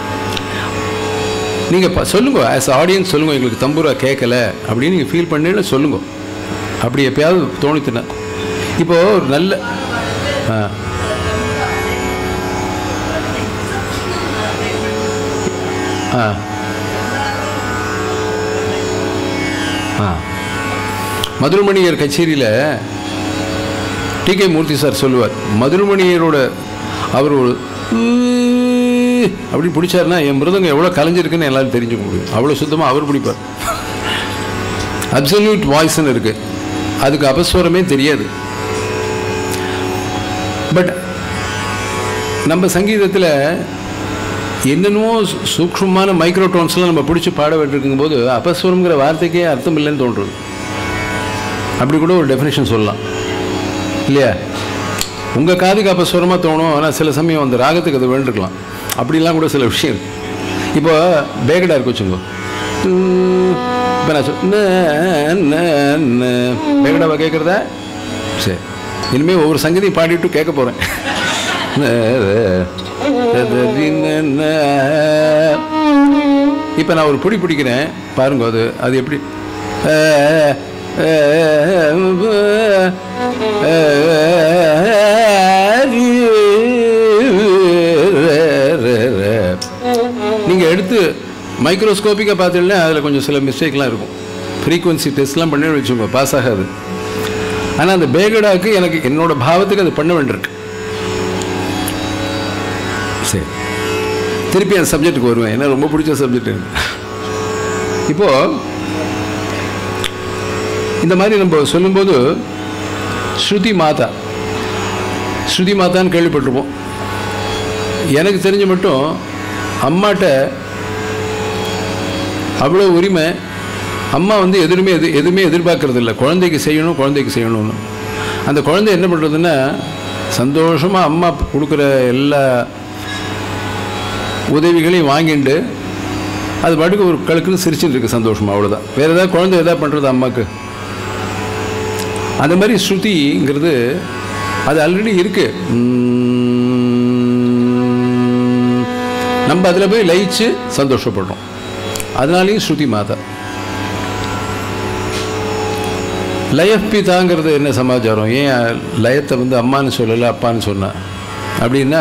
நீங்கள் ப சொல்லுங்க ஆஸ் ஆடியன்ஸ் சொல்லுங்க எங்களுக்கு தம்புரா கேட்கல அப்படின்னு நீங்கள் ஃபீல் பண்ணல சொல்லுங்க அப்படி எப்பயாவது தோணித்துனா இப்போ ஒரு நல்ல ஆ ஆ ஆ மதுரமணியர் கச்சேரியில் டி கே மூர்த்தி சார் சொல்லுவார் மதுரமணியரோட அவர் ஒரு "ஊ" அப்படி பிடிச்சாருன்னா என் மிருதங்க எவ்வளோ கலைஞ்சிருக்குன்னு எல்லாரும் தெரிஞ்சுக்க முடியும் அவ்வளோ சுத்தமாக அவர் பிடிப்பார் அப்சல்யூட் வாய்ஸ்னு இருக்கு அதுக்கு அபஸ்வரமே தெரியாது பட் நம்ம சங்கீதத்தில் என்னென்னவோ சு- சூக்ஷ்மமான மைக்ரோ டோன்ஸ்லாம் நம்ம பிடிச்சி பாட வேண்டியிருக்கும் போது அபஸ்வரம்ங்கிற வார்த்தைக்கே அர்த்தம் இல்லைன்னு தோன்றுது அப்படி கூட ஒரு டெஃபினேஷன் சொல்லலாம் இல்லையா உங்கள் காதுக்கு அபஸ்வரமாக தோணும் ஆனால் சில சமயம் அந்த ராகத்துக்கு அது வேண்டிருக்கலாம் அப்படிலாம் கூட சில விஷயம் இருக்கு இப்போ பேகடா இருக்கு வச்சுக்கோ இப்போ நான் சொல் பேகடாவை கேட்குறதா சரி இனிமேல் ஒவ்வொரு சங்கதியும் பாடிட்டு கேட்க போகிறேன் இப்போ நான் ஒரு பிடி பிடிக்கிறேன் பாருங்க அது அது எப்படி நீங்கள் எடுத்து மைக்ரோஸ்கோப்பிக்காக பார்த்தீங்கன்னா அதில் கொஞ்சம் சில மிஸ்டேக்லாம் இருக்கும் ஃப்ரீக்குவன்சி டெஸ்ட்லாம் பண்ணி வச்சுக்கோங்க பாஸ் ஆகாது ஆனால் அந்த பேகடாக்கு எனக்கு என்னோட பாவத்துக்கு அது பண்ண வேண்டியிருக்கு சரி திருப்பி அந்த சப்ஜெக்ட்டுக்கு வருவேன் ஏன்னா ரொம்ப பிடிச்ச சப்ஜெக்ட் எனக்கு இப்போது இந்த மாதிரி நம்ம சொல்லும்போது ஸ்ருதி மாதா ஸ்ருதி மாதான்னு கேள்விப்பட்டிருப்போம் எனக்கு தெரிஞ்ச மட்டும் அம்மாட்ட அவ்வளோ உரிமை அம்மா வந்து எதுவுமே எது எதுவுமே எதிர்பார்க்கறது இல்லை குழந்தைக்கு செய்யணும் குழந்தைக்கு செய்யணும்னு அந்த குழந்தை என்ன பண்ணுறதுன்னா சந்தோஷமாக அம்மா கொடுக்குற எல்லா உதவிகளையும் வாங்கிண்டு அது பாட்டுக்கு ஒரு கழுக்குன்னு சிரிச்சுட்டு இருக்கு சந்தோஷமா அவ்வளோதான் வேறு ஏதாவது குழந்தை எதாவது பண்ணுறது அம்மாவுக்கு அந்த மாதிரி ஸ்ருதிங்கிறது அது ஆல்ரெடி இருக்கு உம், நம்ம அதில் போய் லயிச்சு சந்தோஷப்படுறோம் அதனாலேயும் ஸ்ருதி மாதா லயப்பிதாங்கிறது என்ன சமாச்சாரம் ஏன் லயத்தை வந்து அம்மான்னு சொல்லலை அப்பான்னு சொன்னா அப்படின்னா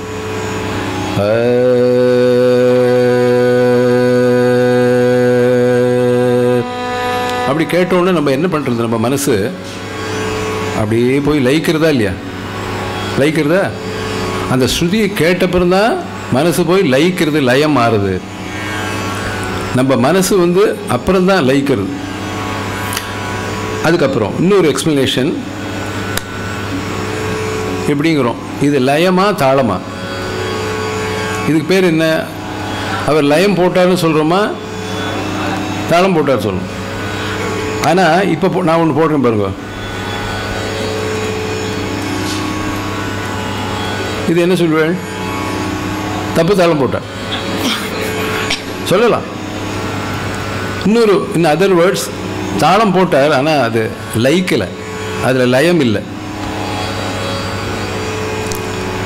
அப்படி கேட்டோன்னே நம்ம என்ன பண்ணுறது நம்ம மனசு அப்படியே போய் லயிக்கிறதா இல்லையா லயிக்கிறதா அந்த ஸ்ருதியை கேட்டப்புறம்தான் மனசு போய் லயிக்கிறது லயம் மாறுது நம்ம மனசு வந்து அப்புறம்தான் லயிக்கிறது அதுக்கப்புறம் இன்னொரு எக்ஸ்பிளனேஷன் எப்படிங்கிறோம் இது லயமா தாளமா இதுக்கு பேர் என்ன அவர் லயம் போட்டார்னு சொல்கிறோமா தாளம் போட்டார் சொல்லணும் ஆனால் இப்போ போ- நான் ஒன்று போடுறேன் பாருங்க இது என்ன சொல்லுவேன் தப்பு தாளம் போட்டார் சொல்லலாம் இன்னொரு இன் அதர் வேர்ட்ஸ் தாளம் போட்டார் ஆனால் அது லயிக்கலை அதில் லயம் இல்லை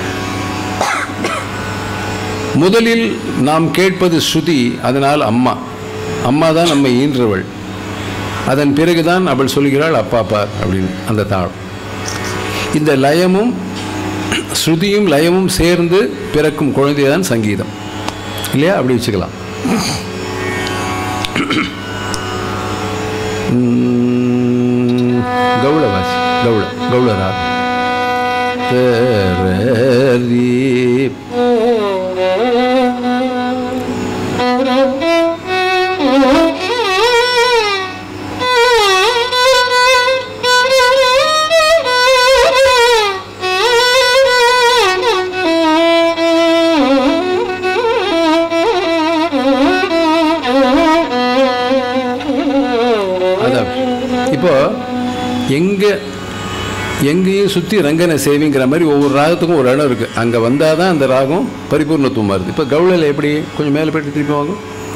முதலில் நாம் கேட்பது ஸ்ருதி அதனால் அம்மா அம்மா தான் நம்மை ஈன்றவள் அதன் பிறகுதான் அவள் சொல்கிறாள் அப்பா பார் அப்படின்னு அந்த தாள் இந்த லயமும் ஸ்ருதியும் லயமும் சேர்ந்து பிறக்கும் குழந்தைதான் சங்கீதம் இல்லையா அப்படி வச்சுக்கலாம் உம், கௌளவாசி கௌள கௌளரா தரரி அதான் இப்போ எங்க எங்கேயும் சுற்றி ரங்கனை சேவிங்கிற மாதிரி ஒவ்வொரு ராகத்துக்கும் ஒரு இடம் இருக்குது அங்கே வந்தால் தான் அந்த ராகம் பரிபூர்ணத்துவம் வருது இப்போ கவுளையில் எப்படி கொஞ்சம் மேலே போயிட்டு திருப்பி வாங்க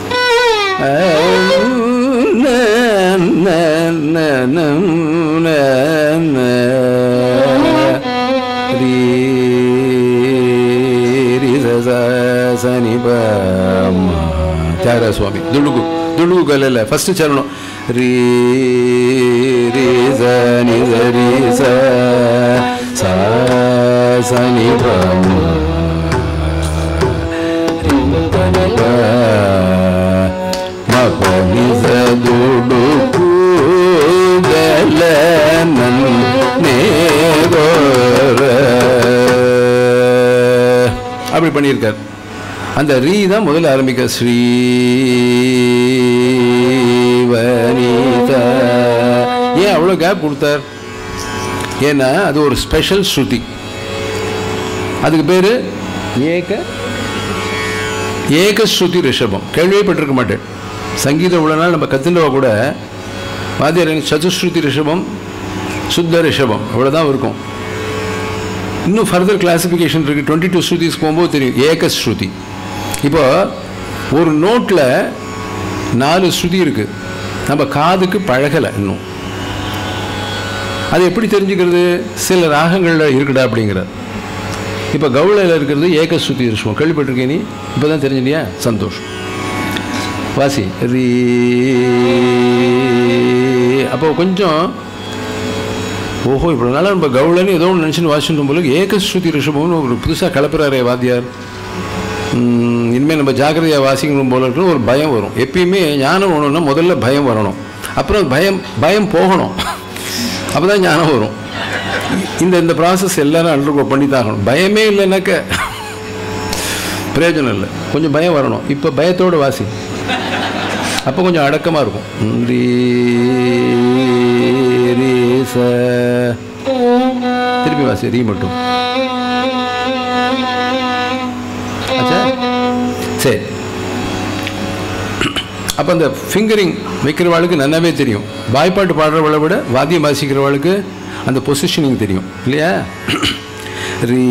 தியாகராஜ சுவாமி துளுகு துளுகு கல்லில் ஃபஸ்ட்டு சரணம் ரீ ரீ ச நி ச ரீ ச சா ச நி ப ம ரி ப நி ப ம ப நி ச துளுகு கல நன் நே கோ ர. அப்படி பண்ணியிருக்கார் அந்த ரீ தான் முதல்ல ஆரம்பிக்க ஸ்ரீ வனிதா ஏன் அவ்வளோ கேப் கொடுத்தார் ஏன்னா அது ஒரு ஸ்பெஷல் ஸ்ருதி அதுக்கு பேர் ஏக ஏக ஸ்ருதி ரிஷபம் கேள்விப்பட்டிருக்க மாட்டேன் சங்கீதம் இவ்வளோ நாள் நம்ம கத்துண்டவா கூட வாத்தியார் எனக்கு சதுஸ்ருதி ரிஷபம் சுத்த ரிஷபம் அவ்வளோதான் இருக்கும் இன்னும் ஃபர்தர் கிளாசிஃபிகேஷன் இருக்குது டுவெண்ட்டி டூ ஸ்ருதிஸ் போகும்போது தெரியும் ஏக ஸ்ருதி இப்போ ஒரு நோட்டில் நாலு ஸ்ருதி இருக்குது நம்ம காதுக்கு பழகலை இன்னும் அது எப்படி தெரிஞ்சுக்கிறது சில ராகங்களில் இருக்குடா அப்படிங்கிறார் இப்போ கவுளையில் இருக்கிறது ஏக ஸ்ருதி ரிஷபம் கேள்விப்பட்டிருக்கே நீ இப்போ தான் தெரிஞ்சுனியா சந்தோஷம் வாசி ரீ அப்போ கொஞ்சம் ஓஹோ இவ்வளோ நாளாக நம்ம கவுளன்னு ஏதோ ஒன்று நினச்சின்னு வாசிட்டு போல ஏகஸ்ருதி ரிஷபம்னு ஒரு புதுசாக கலப்புறாரே வாத்தியார் உம், இனிமேல் நம்ம ஜாக்கிரதையாக வாசிக்கணும் போல இருக்குன்னு ஒரு பயம் வரும் எப்பயுமே ஞானம் வேணும்னா முதல்ல பயம் வரணும் அப்புறம் பயம் பயம் போகணும் அப்போ தான் ஞானம் வரும் இந்த இந்த ப்ராசஸ் எல்லாரும் அண்டர்கோ பண்ணி தான் ஆகணும் பயமே இல்லைனாக்க பிரயோஜனம் இல்லை கொஞ்சம் பயம் வரணும் இப்போ பயத்தோட வாசி அப்போ கொஞ்சம் அடக்கமாக இருக்கும் ம், ரீ ரீ ச திருப்பி வாசி ரீ மட்டும் ஆச்சா சரி அப்போ அந்த ஃபிங்கரிங் வைக்கிறவாளுக்கு நல்லாவே தெரியும் வாய்ப்பாட்டு பாடுறவளை விட வாத்தியம் வாசிக்கிறவாளுக்கு அந்த பொசிஷனிங் தெரியும் இல்லையா ரீ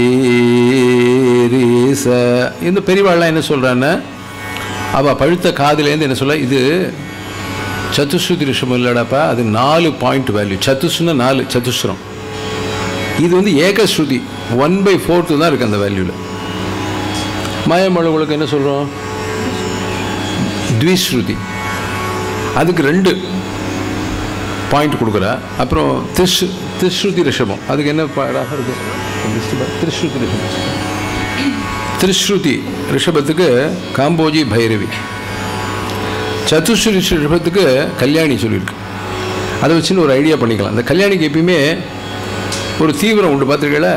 ரீ ச இந்த பெரியவாள்லாம் என்ன சொல்கிறான்னா அவள் பழுத்த காதுலேருந்து என்ன சொல்ல இது சத்துஸ்ருதி ரிஷம் இல்லடாப்பா அது நாலு பாயிண்ட் வேல்யூ சத்துஸ்ருன்னா நாலு சத்துஸ்ரம் இது வந்து ஏகஸ்ருதி ஒன் பை ஃபோர்த்து தான் இருக்குது அந்த வேல்யூவில் மாயமளவுகளுக்கு என்ன சொல்கிறோம் த்விஸ்ருதி அதுக்கு ரெண்டு பாயிண்ட் கொடுக்குறா அப்புறம் திஷ் திஸ்ருதி ரிஷபம் அதுக்கு என்ன பாடாக இருக்கு திஸ்ருதி ரிஷபம் திரிஸ்ருதி ரிஷபத்துக்கு காம்போஜி பைரவி சதுஸ்ருதி ரிஷபத்துக்கு கல்யாணி சொல்லியிருக்கு அதை வச்சுன்னு ஒரு ஐடியா பண்ணிக்கலாம் இந்த கல்யாணிக்கு எப்பயுமே ஒரு தீவிரம் உண்டு பார்த்துருக்கல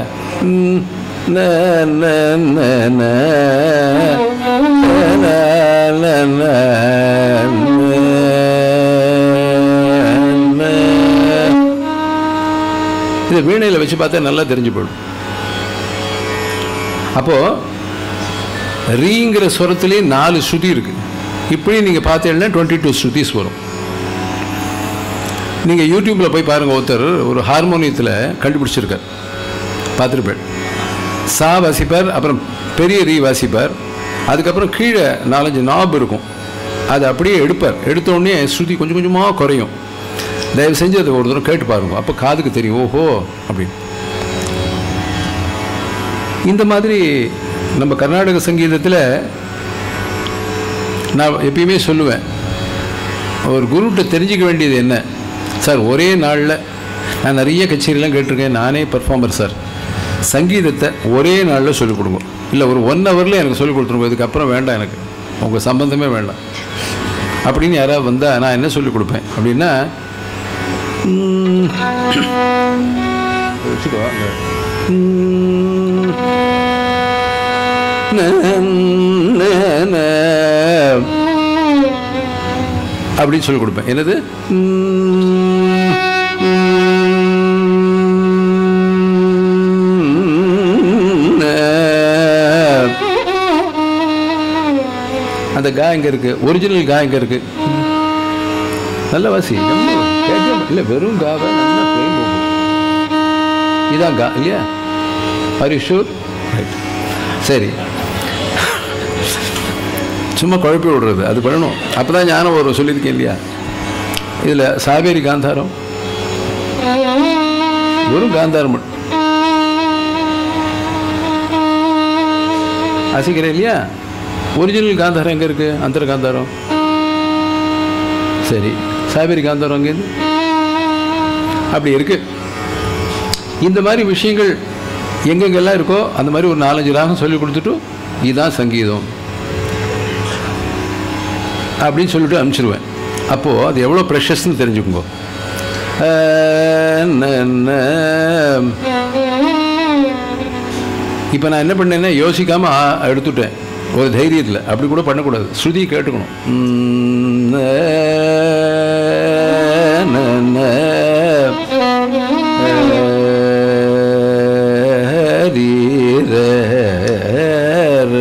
இதை வீணையில் வச்சு பார்த்தா நல்லா தெரிஞ்சு போயிடும் அப்போது ரீங்கிற ஸ்வரத்துலேயே நாலு ஸ்ருதி இருக்குது இப்படி நீங்கள் பார்த்தீங்கன்னா டுவெண்ட்டி டூ ஸ்ருதிஸ் வரும் நீங்கள் யூடியூப்பில் போய் பாருங்கள் ஒருத்தர் ஒரு ஹார்மோனியத்தில் கண்டுபிடிச்சிருக்கார் பார்த்துருப்பார் சா வாசிப்பார் அப்புறம் பெரிய ரீ வாசிப்பார் அதுக்கப்புறம் கீழே நாலஞ்சு நாப் இருக்கும் அதை அப்படியே எடுப்பார் எடுத்த உடனே ஸ்ருதி கொஞ்சம் கொஞ்சமாக குறையும் தயவு செஞ்சு அதை ஒரு தடவை கேட்டு பாருங்க அப்போ காதுக்கு தெரியும் ஓஹோ அப்படின்னு இந்த மாதிரி நம்ம கர்நாடக சங்கீதத்தில் நான் எப்பயுமே சொல்லுவேன் ஒரு குருகிட்ட தெரிஞ்சுக்க வேண்டியது என்ன சார் ஒரே நாளில் நான் நிறைய கச்சேரிலாம் கேட்டிருக்கேன் நானே பர்ஃபார்மர் சார் சங்கீதத்தை ஒரே நாளில் சொல்லிக் கொடுங்க இல்லை ஒரு ஒன் ஹவரில் எனக்கு சொல்லிக் கொடுத்துருங்க இதுக்கப்புறம் வேண்டாம் எனக்கு உங்கள் சம்பந்தமே வேண்டாம் அப்படின்னு யாராவது வந்தால் நான் என்ன சொல்லிக் கொடுப்பேன் அப்படின்னா ம், வச்சுக்கோ அங்க. ம், ந, ந, ந. அப்படின்னு சொல்லி கொடுப்பேன் என்னது ம், ம், ந. அந்த கா எங்க இருக்கு ஒரிஜினல் கா எங்க இருக்கு நல்ல வாசி இல்லை வெறும் காவை நல்லா plain போகும். இதான் கா இல்லையா ஆர் யூ ஷூர் ரைட் சரி சும்மா குழப்பி விடுறது அது பண்ணணும் அப்போ தான் ஞானம் வரும் சொல்லியிருக்கேன் இல்லையா இதில் சாவேரி காந்தாரம் வெறும் காந்தாரம் மட்டும் அசிக்கிறேன் இல்லையா ஒரிஜினல் காந்தாரம் எங்கே இருக்குது அந்தர காந்தாரம் சரி சாவேரி காந்தாரம் அங்கேருந்து அப்படி இருக்கு இந்த மாதிரி விஷயங்கள் எங்கெங்கெல்லாம் இருக்கோ அந்த மாதிரி ஒரு நாலஞ்சு ராகம் சொல்லி கொடுத்துட்டு இதுதான் சங்கீதம் அப்படின்னு சொல்லிட்டு அனுப்பிச்சிடுவேன் அப்போது அது எவ்வளோ ப்ரெஷஸ்ன்னு தெரிஞ்சுக்கோங்க இப்போ நான் என்ன பண்ணேன்னா யோசிக்காமல் எடுத்துட்டேன் ஒரு தைரியத்தில் அப்படி கூட பண்ணக்கூடாது ஸ்ருதி கேட்டுக்கணும் ம், ந, ந, ந, ஹரி, ர, ர.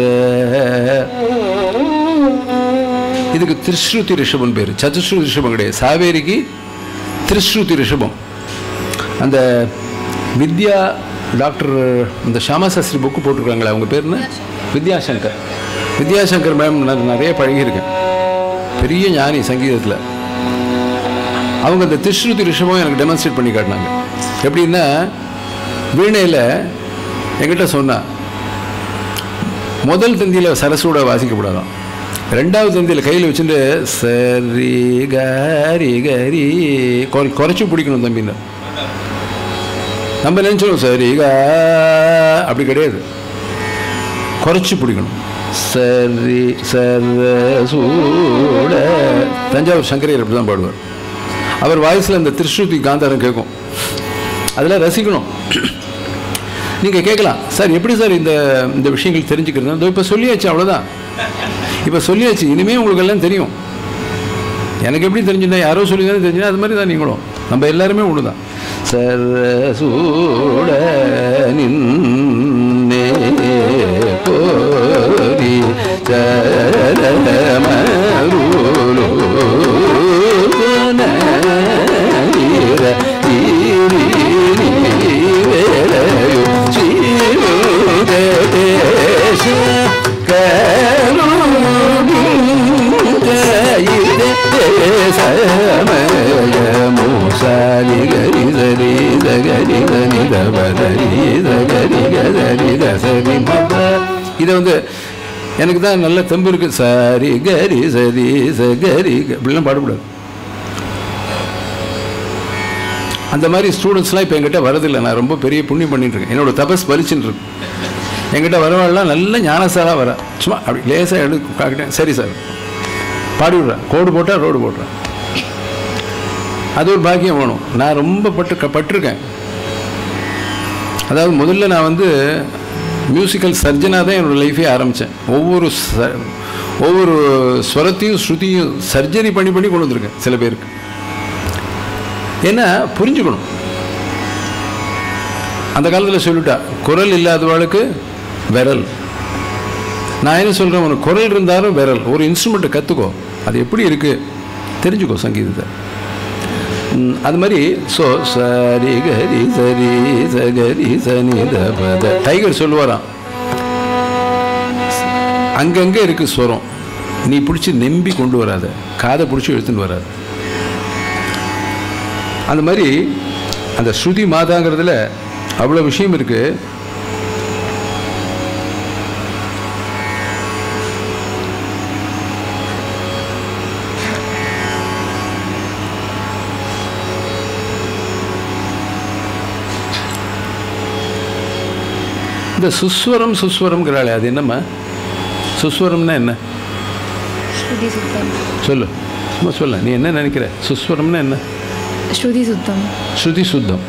இதுக்கு திருஸ்ருதி ரிஷபம் பேர் சதுஸ்ருதி ரிஷபம் கிடையாது சாவேரிக்கு திருஸ்ருதி ரிஷபம் அந்த வித்யா டாக்டர் இந்த ஷாமா சாஸ்திரி புக்கு போட்டிருக்காங்களே அவங்க பேர் என்ன வித்யாசங்கர் வித்யாசங்கர் மேம் நான் நிறைய பழகியிருக்கேன் பெரிய ஞானி சங்கீதத்தில் அவங்க அந்த திருஸ்ருதி ரிஷபம் எனக்கு டெமான்ஸ்ட்ரேட் பண்ணி காட்டினாங்க எப்படின்னா வீணையில் என்கிட்ட சொன்னா முதல் தந்தியில் சரசோட வாசிக்கப்படாதான் ரெண்டாவது தந்தியில் கையில் வச்சுட்டு சரி கரி கரி குறை- குறைச்சு பிடிக்கணும் தம்பின்னு நம்ம நினச்சிடும் சரி கா அப்படி கிடையாது குறைச்சி பிடிக்கணும் சரி சர சூட தஞ்சாவூர் சங்கரையர் அப்படி தான் பாடுவார் அவர் வாய்ஸில் இந்த திருஷ்ருதி காந்தாரம் கேட்கும் அதெல்லாம் ரசிக்கணும் நீங்கள் கேட்கலாம் சார் எப்படி சார் இந்த இந்த விஷயங்கள் தெரிஞ்சுக்கிறது இதோ இப்போ சொல்லியாச்சு அவ்வளோதான் இப்போ சொல்லியாச்சு இனிமேல் உங்களுக்கு எல்லாம் தெரியும் எனக்கு எப்படி தெரிஞ்சுன்னா யாரோ சொல்லி தானே தெரிஞ்சுன்னா அது மாதிரி தான் நீங்களும் நம்ம எல்லாருமே ஒன்று தான் சரசூட நின்னே கோரி இதை வந்து எனக்கு தான் நல்ல தெம்பு இருக்கு சரி கரி சரி சரி இப்படிலாம் பாடக்கூடாது அந்த மாதிரி ஸ்டூடெண்ட்ஸ்லாம் இப்போ என்கிட்ட வரதில்லை நான் ரொம்ப பெரிய புண்ணியம் பண்ணிட்டு இருக்கேன் என்னோட தபஸ் பலிச்சுன்னு இருக்கு என்கிட்ட வரவாள்லாம் நல்ல ஞானசாராக வர சும்மா அப்படி லேசாக எடு காக்கிட்டேன் சரி சார் பாடி விடுறேன் கோடு போட்டால் ரோடு போட்டுறேன் அது ஒரு பாக்கியம் வேணும் நான் ரொம்ப பட்டு பட்டிருக்கேன் அதாவது முதல்ல நான் வந்து மியூசிக்கல் சர்ஜனாக தான் என்னோடய லைஃபே ஆரம்பித்தேன் ஒவ்வொரு ச- ஒவ்வொரு ஸ்வரத்தையும் ஸ்ருதியும் சர்ஜரி பண்ணி பண்ணி கொண்டு வந்திருக்கேன் சில பேருக்கு ஏன்னா புரிஞ்சுக்கணும் அந்த காலத்தில் சொல்லிட்டா குரல் இல்லாதவாளுக்கு விரல் நான் என்ன சொல்கிறேன் உனக்கு குரல் இருந்தாலும் விரல் ஒரு இன்ஸ்ட்ருமெண்ட்டை கற்றுக்கோ அது எப்படி இருக்குது தெரிஞ்சுக்கோ சங்கீதத்தை ம், அது மாதிரி ஸோ சரி கரி சரி சகரி சனி தபத டைகர் சொல்லுவாராம் அங்கங்கே இருக்கு ஸ்வரம் நீ பிடிச்சி நம்பி கொண்டு வராத காதை பிடிச்சி இழுத்துன்னு வராது அந்த மாதிரி அந்த ஸ்ருதி மாதாங்கிறதுல அவ்வளோ விஷயம் இருக்கு இந்த சுஸ்வரம் சுஸ்வரம்ங்கிறாளே அது என்னம்மா சுஸ்வரம்னா என்ன
ஸ்ருதி சுத்தம்
சொல்லு சும்மா சொல்ல நீ என்ன நினைக்கிற சுஸ்வரம்னா என்ன
ஸ்ருதி சுத்தம்
ஸ்ருதி சுத்தம்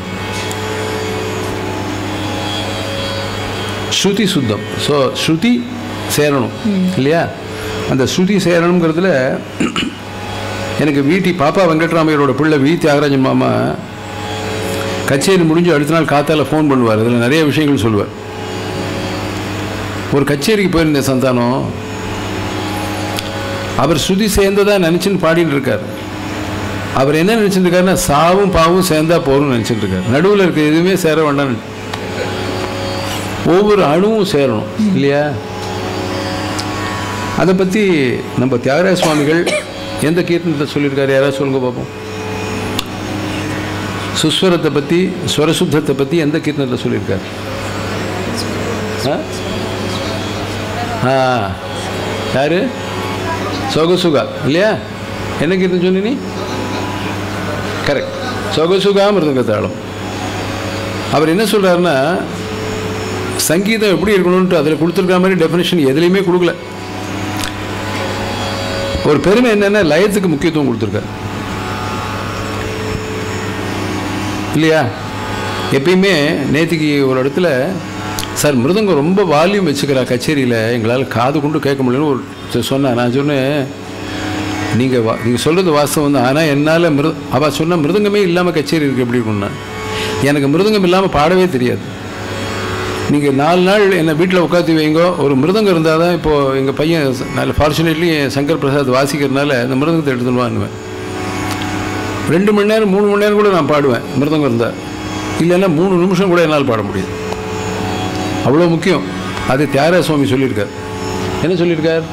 ஸ்ருதி சுத்தம் ஸோ ஸ்ருதி சேரணும் இல்லையா அந்த ஸ்ருதி சேரணுங்கிறதுல எனக்கு வீட்டி பாப்பா வெங்கட்ராமையரோட பிள்ளை வி தியாகராஜன் மாமா கச்சேரி முடிஞ்சு அடுத்த நாள் காத்தால ஃபோன் பண்ணுவார் அதில் நிறைய விஷயங்கள் சொல்லுவார் ஒரு கச்சேரிக்கு போயிருந்தேன் சந்தானம் அவர் ஸ்ருதி சேர்ந்ததா நினச்சின்னு பாடிட்டு இருக்கார் அவர் என்ன நினச்சிட்டு இருக்காருன்னா சாவும் பாவும் சேர்ந்தா போதும்னு நினச்சிட்டு இருக்காரு நடுவில் இருக்க எதுவுமே சேர வேண்டாம்னு ஒவ்வொரு அணுவும் சேரணும் இல்லையா அதை பற்றி நம்ம தியாகராஜ சுவாமிகள் எந்த கீர்த்தனத்தை சொல்லியிருக்காரு யாராவது சொல்லுங்க பார்ப்போம் சுஸ்வரத்தை பற்றி ஸ்வரசுத்தத்தை பற்றி எந்த கீர்த்தனத்தை சொல்லியிருக்காரு ஆ? ஆ யாரு சொகசுகா இல்லையா என்ன கீர்த்தனம் சொன்னி நீ கரெக்ட் சொகசுகா மிருதங்கத்தாளம் அவர் என்ன சொல்றாருன்னா சங்கீதம் எப்படி இருக்கணும்ட்டு அதில் கொடுத்துருக்க மாதிரி டெஃபினேஷன் எதுலேயுமே கொடுக்கல ஒரு பெருமை என்னன்னா லயத்துக்கு முக்கியத்துவம் கொடுத்துருக்காரு இல்லையா எப்பயுமே நேத்திக்கு ஒரு இடத்துல சார் மிருதங்கம் ரொம்ப வால்யூம் வச்சுக்கிறா கச்சேரியில் எங்களால் காது கொண்டு கேட்க முடியலன்னு ஒரு சொன்னேன் நான் சொன்னேன் நீங்கள் வா நீங்கள் சொல்கிறது வாஸ்தவம் தான் ஆனால் என்னால் மிரு அவள் சொன்ன மிருதங்கமே இல்லாமல் கச்சேரி இருக்குது எப்படி இருக்கும்னா எனக்கு மிருதங்கம் இல்லாமல் பாடவே தெரியாது நீங்கள் நாலு நாள் என்னை வீட்டில் உட்காந்து வைங்கோ ஒரு மிருதங்கம் இருந்தால் தான் இப்போது எங்கள் பையன் நல்ல ஃபார்ச்சுனேட்லி சங்கர் பிரசாத் வாசிக்கிறதுனால அந்த மிருதங்கத்தை எடுத்துன்னு வாங்குவேன் ரெண்டு மணி நேரம் மூணு மணி நேரம் கூட நான் பாடுவேன் மிருதங்கம் இருந்தால் இல்லைன்னா மூணு நிமிஷம் கூட என்னால் பாட முடியாது அவ்வளோ முக்கியம் அது தியாகராஜ சுவாமி சொல்லியிருக்கார் என்ன சொல்லியிருக்கார்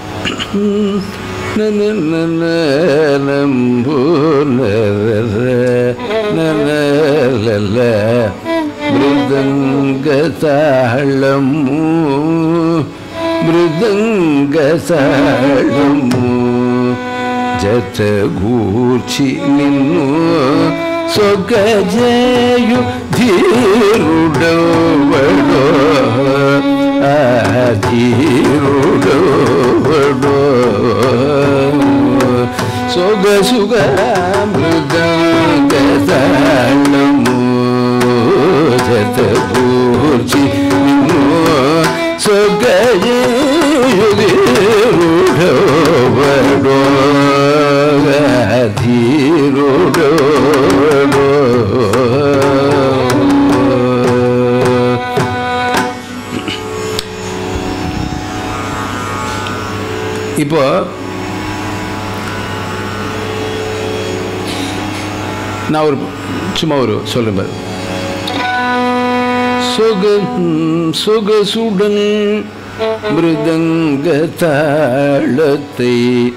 மிருதங்க தாளமு மிருதங்க தாளமு ಜತಗೂರ್ಚಿ ನಿನ್ನು ಸೊಗಜೆಯು ಧೀರುಡವಡೋ ಆ ಧೀರುಡವಡೋ ಸೊಗಸುಗ ಮೃದಂಗದಳಮು ಜತಗೂರ್ಚಿ ನಿನ್ನು ಸೊಗಜೆಯು ಧೀರುಡವಡೋ ധീരുടോ இப்போ நான் ஒரு சும்மா ஒரு சொல்றேன் பாரு சுக சுகசுடன் மிருதங்க தாளத்தை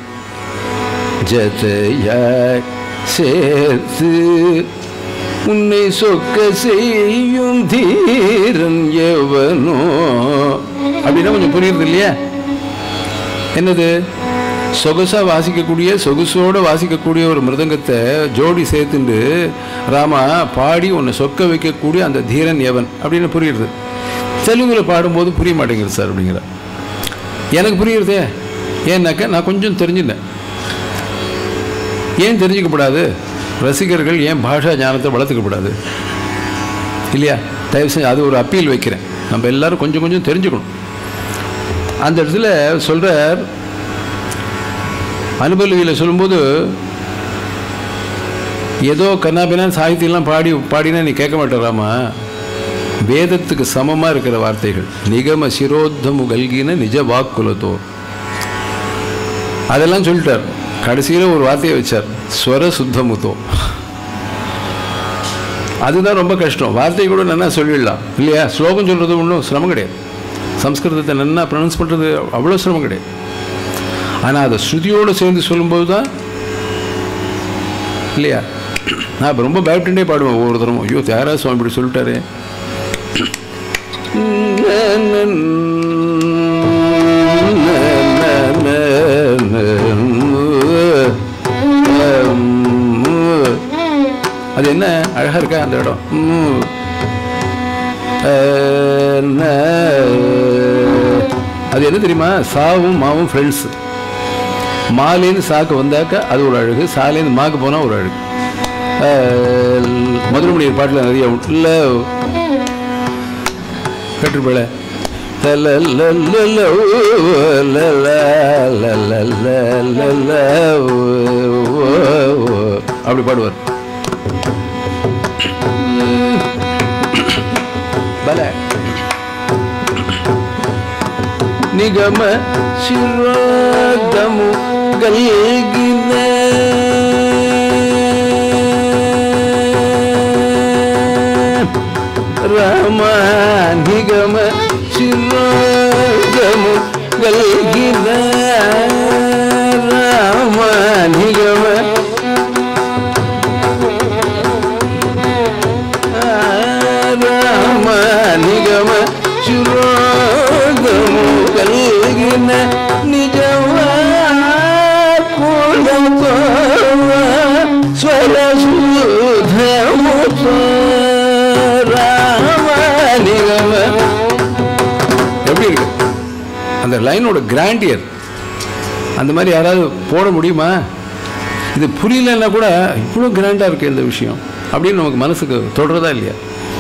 ஜதையாய் சேர்த்து உன்னை சொக்க செய்யும் தீரன் எவனோ அப்படின்னா கொஞ்சம் புரியுறது இல்லையா என்னது சொகுசா வாசிக்கக்கூடிய சொகுசோட வாசிக்கக்கூடிய ஒரு மிருதங்கத்தை ஜோடி சேர்த்துண்டு ராமா பாடி உன்னை சொக்க வைக்கக்கூடிய அந்த தீரன் எவன் அப்படின்னு புரியுறது தெலுங்குல பாடும்போது புரிய மாட்டேங்குது சார் அப்படிங்கிற எனக்கு புரியுறதே ஏன்னாக்கா நான் கொஞ்சம் தெரிஞ்சுட்டேன் ஏன் தெரிஞ்சுக்கப்படாது ரசிகர்கள் ஏன் பாஷா ஞானத்தை வளர்த்துக்கப்படாது இல்லையா தயவு செஞ்சு அது ஒரு அப்பீல் வைக்கிறேன் நம்ம எல்லாரும் கொஞ்சம் கொஞ்சம் தெரிஞ்சுக்கணும் அந்த இடத்துல சொல்கிறார் அனுபவியில் சொல்லும்போது ஏதோ கண்ணாபின்னான் சாகித்யெல்லாம் பாடி பாடினா நீ கேட்க மாட்டேறாமா வேதத்துக்கு சமமாக இருக்கிற வார்த்தைகள் நிகம சிரோத்தமு கல்கின நிஜ வாக்குலத்தோ அதெல்லாம் சொல்லிட்டார் கடைசியில் ஒரு வார்த்தையை வச்சார் ஸ்வர சுத்தமுத்தோ அதுதான் ரொம்ப கஷ்டம் வார்த்தை கூட நல்லா சொல்லிடலாம் இல்லையா ஸ்லோகம் சொல்கிறது ஒன்றும் சிரமம் கிடையாது சம்ஸ்கிருதத்தை நல்லா ப்ரொனவுன்ஸ் பண்ணுறது அவ்வளோ சிரமம் கிடையாது ஆனால் அதை ஸ்ருதியோடு சேர்ந்து சொல்லும்போது தான் இல்லையா நான் இப்போ ரொம்ப பயப்பட்டுட்டே பாடுவேன் ஒவ்வொரு தரம் ஐயோ தியாகராஜ சுவாமி இப்படி சொல்லிட்டாரு அது என்ன அழகா இருக்கா அந்த இடம் ம். அஹ் அது என்ன தெரியுமா சாவும் மாவும் ஃப்ரெண்ட்ஸு மாலேருந்து சாக்கு வந்தாக்க அது ஒரு அழகு சாலேருந்து மாக்கு போனால் ஒரு அழகு மதுரமணியர் பாட்டில் நிறைய உண்டு இல்லை கட்டுப்பட அப்படி பாடுவார் பல நிகம ಶಿರೋದಮು ಗಲ್ಗಿನ ರಾಮ ನಿಗಮ ಶಿರೋದಮು ಗಲ್ಗಿನ ರಾಮ ನಿಗಮ ರಾಮ ನಿಗಮ ಶಿರೋದಮು ಗಲ್ಗಿನ ನಿಜವ ಸ್ವರ ಶುದ್ಧಮು ராம நிகம எப்படி இருக்கு அந்த லைனோட கிராண்டியர் அந்த மாதிரி யாராவது போட முடியுமா இது புரியலன்னா கூட இவ்வளோ கிராண்டாக இருக்கு இந்த விஷயம் அப்படின்னு நமக்கு மனசுக்கு தொடுறதா இல்லையா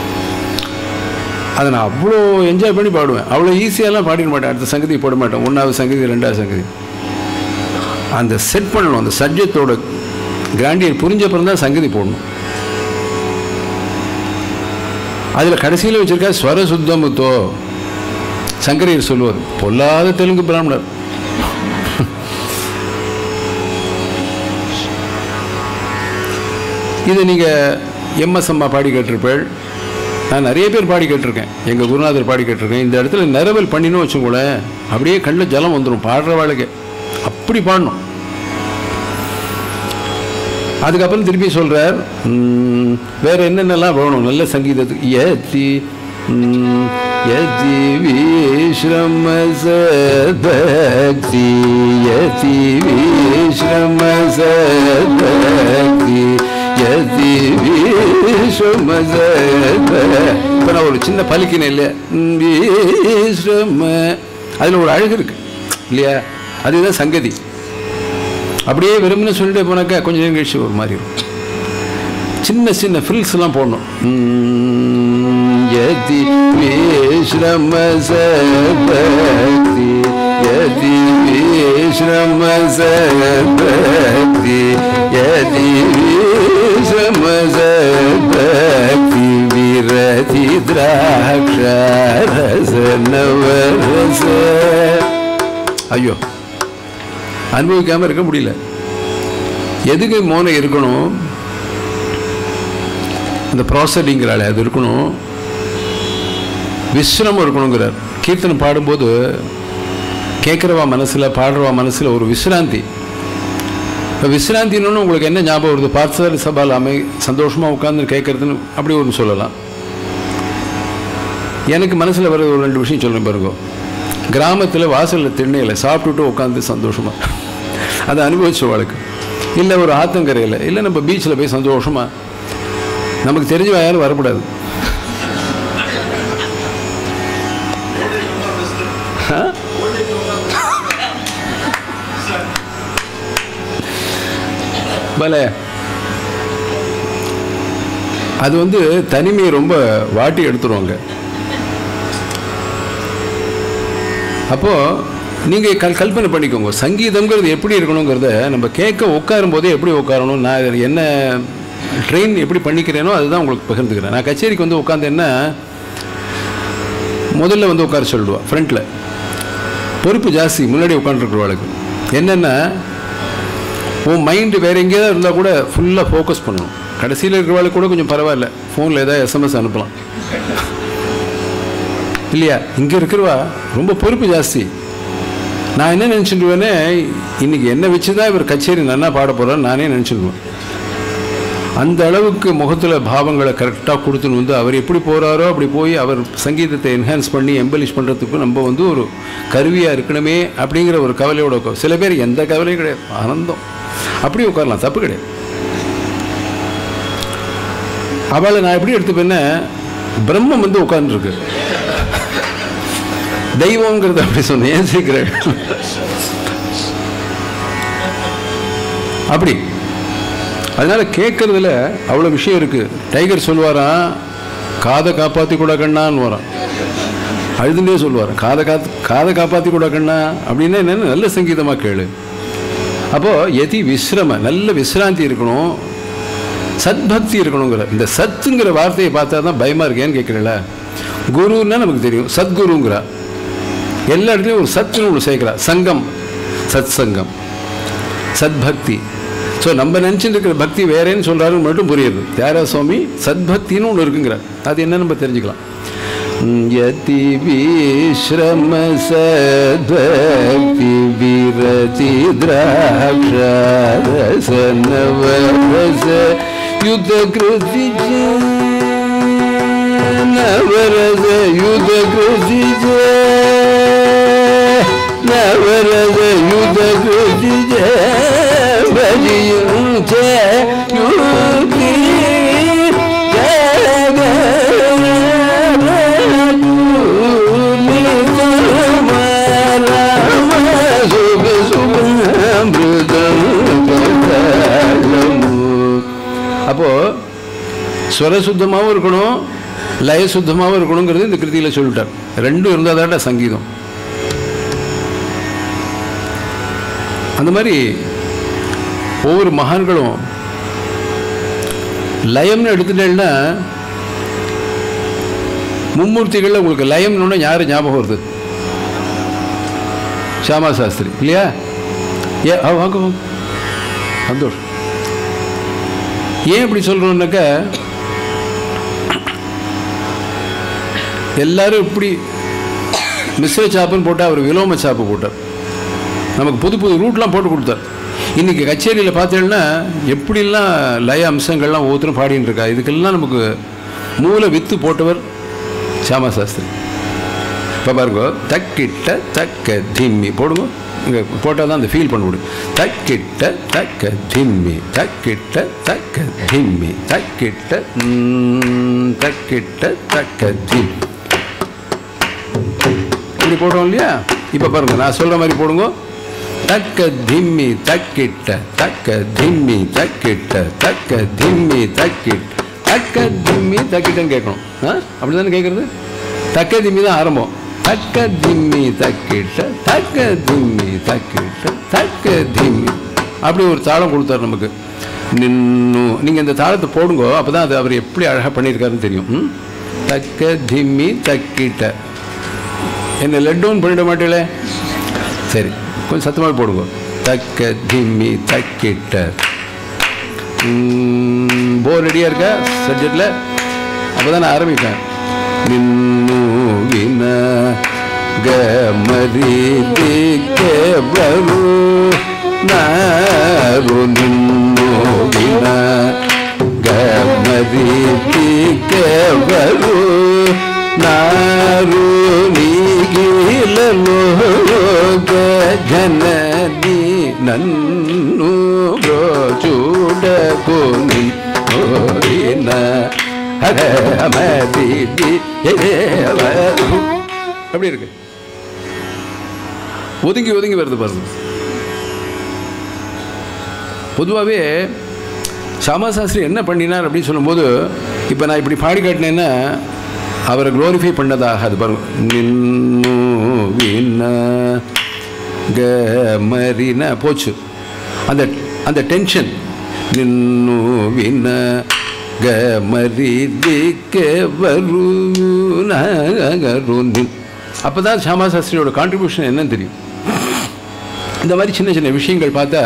அதை நான் அவ்வளோ என்ஜாய் பண்ணி பாடுவேன் அவ்வளோ ஈஸியாலாம் பாடிட மாட்டேன் அடுத்த சங்கதி போட மாட்டேன் ஒன்றாவது சங்கதி ரெண்டாவது சங்கதி அந்த செட் பண்ணணும் அந்த சப்ஜெக்டோட கிராண்டியர் புரிஞ்சப்பறம் தான் சங்கதி போடணும் அதில் கடைசியில் வச்சிருக்கா ஸ்வர சுத்தமுத்தோ சங்கரியர் சொல்லுவார் பொல்லாத தெலுங்கு பிராமணர் இதை நீங்கள் எம்எஸ் அம்மா பாடி கேட்டிருப்பேள் நான் நிறைய பேர் பாடி கேட்டிருக்கேன் எங்கள் குருநாதர் பாடி கேட்டிருக்கேன் இந்த இடத்துல நிரவல் பண்ணினோம் வச்சுக்கோங்களேன் அப்படியே கண்ணில் ஜலம் வந்துடும் பாடுற வாழ்க்கை அப்படி பாடணும் அதுக்கப்புறம் திருப்பி சொல்கிறார் வேற என்னென்னலாம் வேணும் நல்ல சங்கீதத்துக்கு யதி ம், யதி விஸ்ரம சத்பக்தி யதி விஸ்ரம சத்பக்தி யதி விஸ்ரம சத்பக்தி இப்போ நான் ஒரு சின்ன பலிக்கினேன் இல்லையா ம், விஸ்ரம அதில் ஒரு அழகு இருக்கு இல்லையா அதுதான் சங்கதி அப்படியே வெறுமனே சொல்லிட்டே போனாக்கா கொஞ்சம் நேரம் கழிச்சு ஒரு மாதிரி இருக்கும் சின்ன சின்ன ஃபில்ஸ் எல்லாம் போடணும் உம், யதி விஸ்ரம சபக்தி யதி விஸ்ரம சபக்தி யதி விஸ்ரம சபக்தி விரதி திராட்ச ரச நவரச ஐயோ அனுபவிக்காமல் இருக்க முடியல எதுக்கு மௌனம் இருக்கணும் இந்த ப்ராசடிங்கிறாள் அது இருக்கணும் விஸ்ரமம் இருக்கணுங்கிறார் கீர்த்தனை பாடும்போது கேட்குறவா மனசில் பாடுறவா மனசில் ஒரு விசிராந்தி இப்போ விசிராந்தின்னு உங்களுக்கு என்ன ஞாபகம் வருது பார்த்தசாரி சபால் அமை சந்தோஷமாக உட்காந்து கேட்குறதுன்னு அப்படி ஒன்று சொல்லலாம் எனக்கு மனசில் வர ஒரு ரெண்டு விஷயம் சொல்கிறேன் பாருங்க கிராமத்தில் வாசலில் திண்ணையில் சாப்பிட்டுட்டு உட்காந்து சந்தோஷமாக அதை அனுபவிச்ச வாழ்க்கை இல்லை ஒரு ஆத்தங்கரையில் இல்லை நம்ம பீச்சில் போய் சந்தோஷமாக நமக்கு தெரிஞ்ச யாரும் வரக்கூடாது ஆ? பல அது வந்து தனிமையை ரொம்ப வாட்டி எடுத்துருவாங்க அப்போது நீங்கள் கல் கல்பனை பண்ணிக்கோங்க சங்கீதங்கிறது எப்படி இருக்கணுங்கிறத நம்ம கேட்க உட்காரும் போதே எப்படி உட்காரணும் நான் இதில் என்ன ட்ரெயின் எப்படி பண்ணிக்கிறேனோ அதுதான் உங்களுக்கு பகிர்ந்துக்கிறேன் நான் கச்சேரிக்கு வந்து உட்காந்தேன்னா முதல்ல வந்து உட்கார சொல்லிடுவா ஃப்ரண்ட்டில் பொறுப்பு ஜாஸ்தி முன்னாடி உட்காந்துருக்குறவாளுக்கு என்னென்னா உன் மைண்டு வேறு எங்கேயாவது இருந்தால் கூட ஃபுல்லாக ஃபோக்கஸ் பண்ணணும் கடைசியில் இருக்கிறவாளுக்கு கூட கொஞ்சம் பரவாயில்ல ஃபோனில் ஏதாவது எஸ்எம்எஸ் அனுப்பலாம் இல்லையா இங்கே இருக்கிறவா ரொம்ப பொறுப்பு ஜாஸ்தி நான் என்ன நினச்சிடுவேனே இன்னைக்கு என்ன வச்சு தான் இவர் கச்சேரி நல்லா பாட போகிறான்னு நானே நினச்சிடுவேன் அந்த அளவுக்கு முகத்தில் பாவங்களை கரெக்டாக கொடுத்துன்னு வந்து அவர் எப்படி போகிறாரோ அப்படி போய் அவர் சங்கீதத்தை என்ஹான்ஸ் பண்ணி எம்பலிஷ் பண்ணுறதுக்கு நம்ம வந்து ஒரு கருவியாக இருக்கணுமே அப்படிங்கிற ஒரு கவலையோட உட்கா சில பேர் எந்த கவலையும் கிடையாது ஆனந்தம் அப்படி உட்காரலாம் தப்பு கிடையாது அவளை நான் எப்படி எடுத்துப்பேன்னா பிரம்மம் வந்து உட்காந்துருக்கு தெய்வங்கிறத அப்படி சொன்னேன் ஏன் சீக்கிரம் அப்படி அதனால கேட்கறதுல அவ்வளோ விஷயம் இருக்கு டைகர் சொல்லுவாராம் காதை காப்பாற்றி கூட கண்ணான்னு வரான் அழுதுனே சொல்லுவார் காதை காத்து காதை காப்பாற்றி கூட கண்ணா அப்படின்னா என்னென்ன நல்ல சங்கீதமாக கேளு அப்போது எதி விஸ்ரம நல்ல விசிராந்தி இருக்கணும் சத்பக்தி இருக்கணுங்கிற இந்த சத்துங்கிற வார்த்தையை பார்த்தா தான் பயமாக இருக்கேன்னு கேட்குறல குருன்னா நமக்கு தெரியும் சத்குருங்கிறா எல்லா இடத்துலையும் ஒரு சத்துன்னு ஒன்று சேர்க்குறா சங்கம் சத் சங்கம் சத்பக்தி ஸோ நம்ம நினச்சிட்டு இருக்கிற பக்தி வேறேன்னு சொல்கிறாருன்னு மட்டும் புரியுது தியாகராஜ சுவாமி சத்பக்தின்னு ஒன்று இருக்குங்கிற அது என்ன நம்ம தெரிஞ்சுக்கலாம் யதி விஸ்ரம சத்பக்தி விரதி திராட்சரச நவரச யுத கிருதி நவரச யுத கிருதி நவரச யுத கிருதி பஜியும் யுதி அப்போ ஸ்வர சுத்தமாகவும் இருக்கணும் லய சுத்தமாகவும் இருக்கணுங்கிறது இந்த கிருதியில் சொல்லிட்டார் ரெண்டும் இருந்தால் தான்டா சங்கீதம் அந்த மாதிரி ஒவ்வொரு மகான்களும் லயம்னு எடுத்துட்டேன்னா மும்மூர்த்திகளில் உங்களுக்கு லயம்னு யார் ஞாபகம் வருது ஷியாமா சாஸ்திரி இல்லையா ஏ ஆ, வாங்க வாங்க சந்தோஷம் ஏன் இப்படி சொல்கிறோன்னாக்க எல்லாரும் இப்படி மிஸ்ர சாப்புன்னு போட்டால் அவர் விலோம சாப்பு போட்டார் நமக்கு புது புது ரூட்லாம் போட்டு கொடுத்தார் இன்றைக்கி கச்சேரியில் பார்த்தீங்கன்னா எப்படிலாம் லய அம்சங்கள்லாம் ஒவ்வொருத்தரும் பாடின்னு இருக்கா இதுக்கெல்லாம் நமக்கு மூல வித்து போட்டவர் சியாமா சாஸ்திரி இப்போ பாருங்க தக்கிட்ட தக்க திம்மி போடுங்க இங்கே போட்டால் தான் அந்த ஃபீல் பண்ண முடியும் தக்கிட்ட தக்க திம்மி தக்கிட்ட தக்க திம்மி தக்கிட்ட ம், தக்கிட்ட தக்க திம்மி இப்படி போடுறோம் இல்லையா இப்போ பாருங்க நான் சொல்கிற மாதிரி போடுங்க தக்க திம்மி தக்கிட்ட தக்க திம்மி தக்கிட்ட தக்க திம்மி தக்கிட்ட தக்க திம்மி தக்கிட்டன்னு கேட்கணும் ஆ அப்படி தானே கேட்குறது தக்க திம்மி தான் ஆரம்பம் தக்க திம்மி தக்கிட்ட தக்க திம்மி தக்கிட்ட தக்க திம்மி அப்படி ஒரு தாளம் கொடுத்தாரு நமக்கு நின்னு நீங்கள் இந்த தாளத்தை போடுங்க அப்போ தான் அது அவர் எப்படி அழகாக பண்ணியிருக்காருன்னு தெரியும் ம்? தக்க திம்மி தக்கிட்ட என்ன லெட் டவுன் பண்ணிட மாட்டீங்களே சரி கொஞ்சம் சத்தமாக போடுங்க தக்க திம்மி தக்கிட்ட போர் ரெடியாக இருக்கா சப்ஜெக்டில் அப்போ தான் நான் ஆரம்பிப்பேன் நின்னு வின கமரி கேவரு நாரு நின்னு வின ಗಮರಿ ಕೆವರು ನಾರು ನೀಗಿಲಲು ಜನನಿ ನನ್ನು ಬ್ರೋಚೂಡಕು ನಿನ್ನ ಹರಮರಿ அப்படி இருக்கு ஒதுங்கி ஒதுங்கி வருது பாருங்க பொதுவாகவே சாமாசாஸ்திரி என்ன பண்ணினார் அப்படின்னு சொல்லும்போது இப்போ நான் இப்படி பாடி காட்டினேன்னா அவரை க்ளோரிஃபை பண்ணதாக அது பாருங்க நின்னு வின கமரின போச்சு அந்த அந்த டென்ஷன் நின்னு வின கமரி திக்க வரு அப்போ தான் ஷாமா சாஸ்திரியோட கான்ட்ரிபியூஷன் என்னன்னு தெரியும் இந்த மாதிரி சின்ன சின்ன விஷயங்கள் பார்த்தா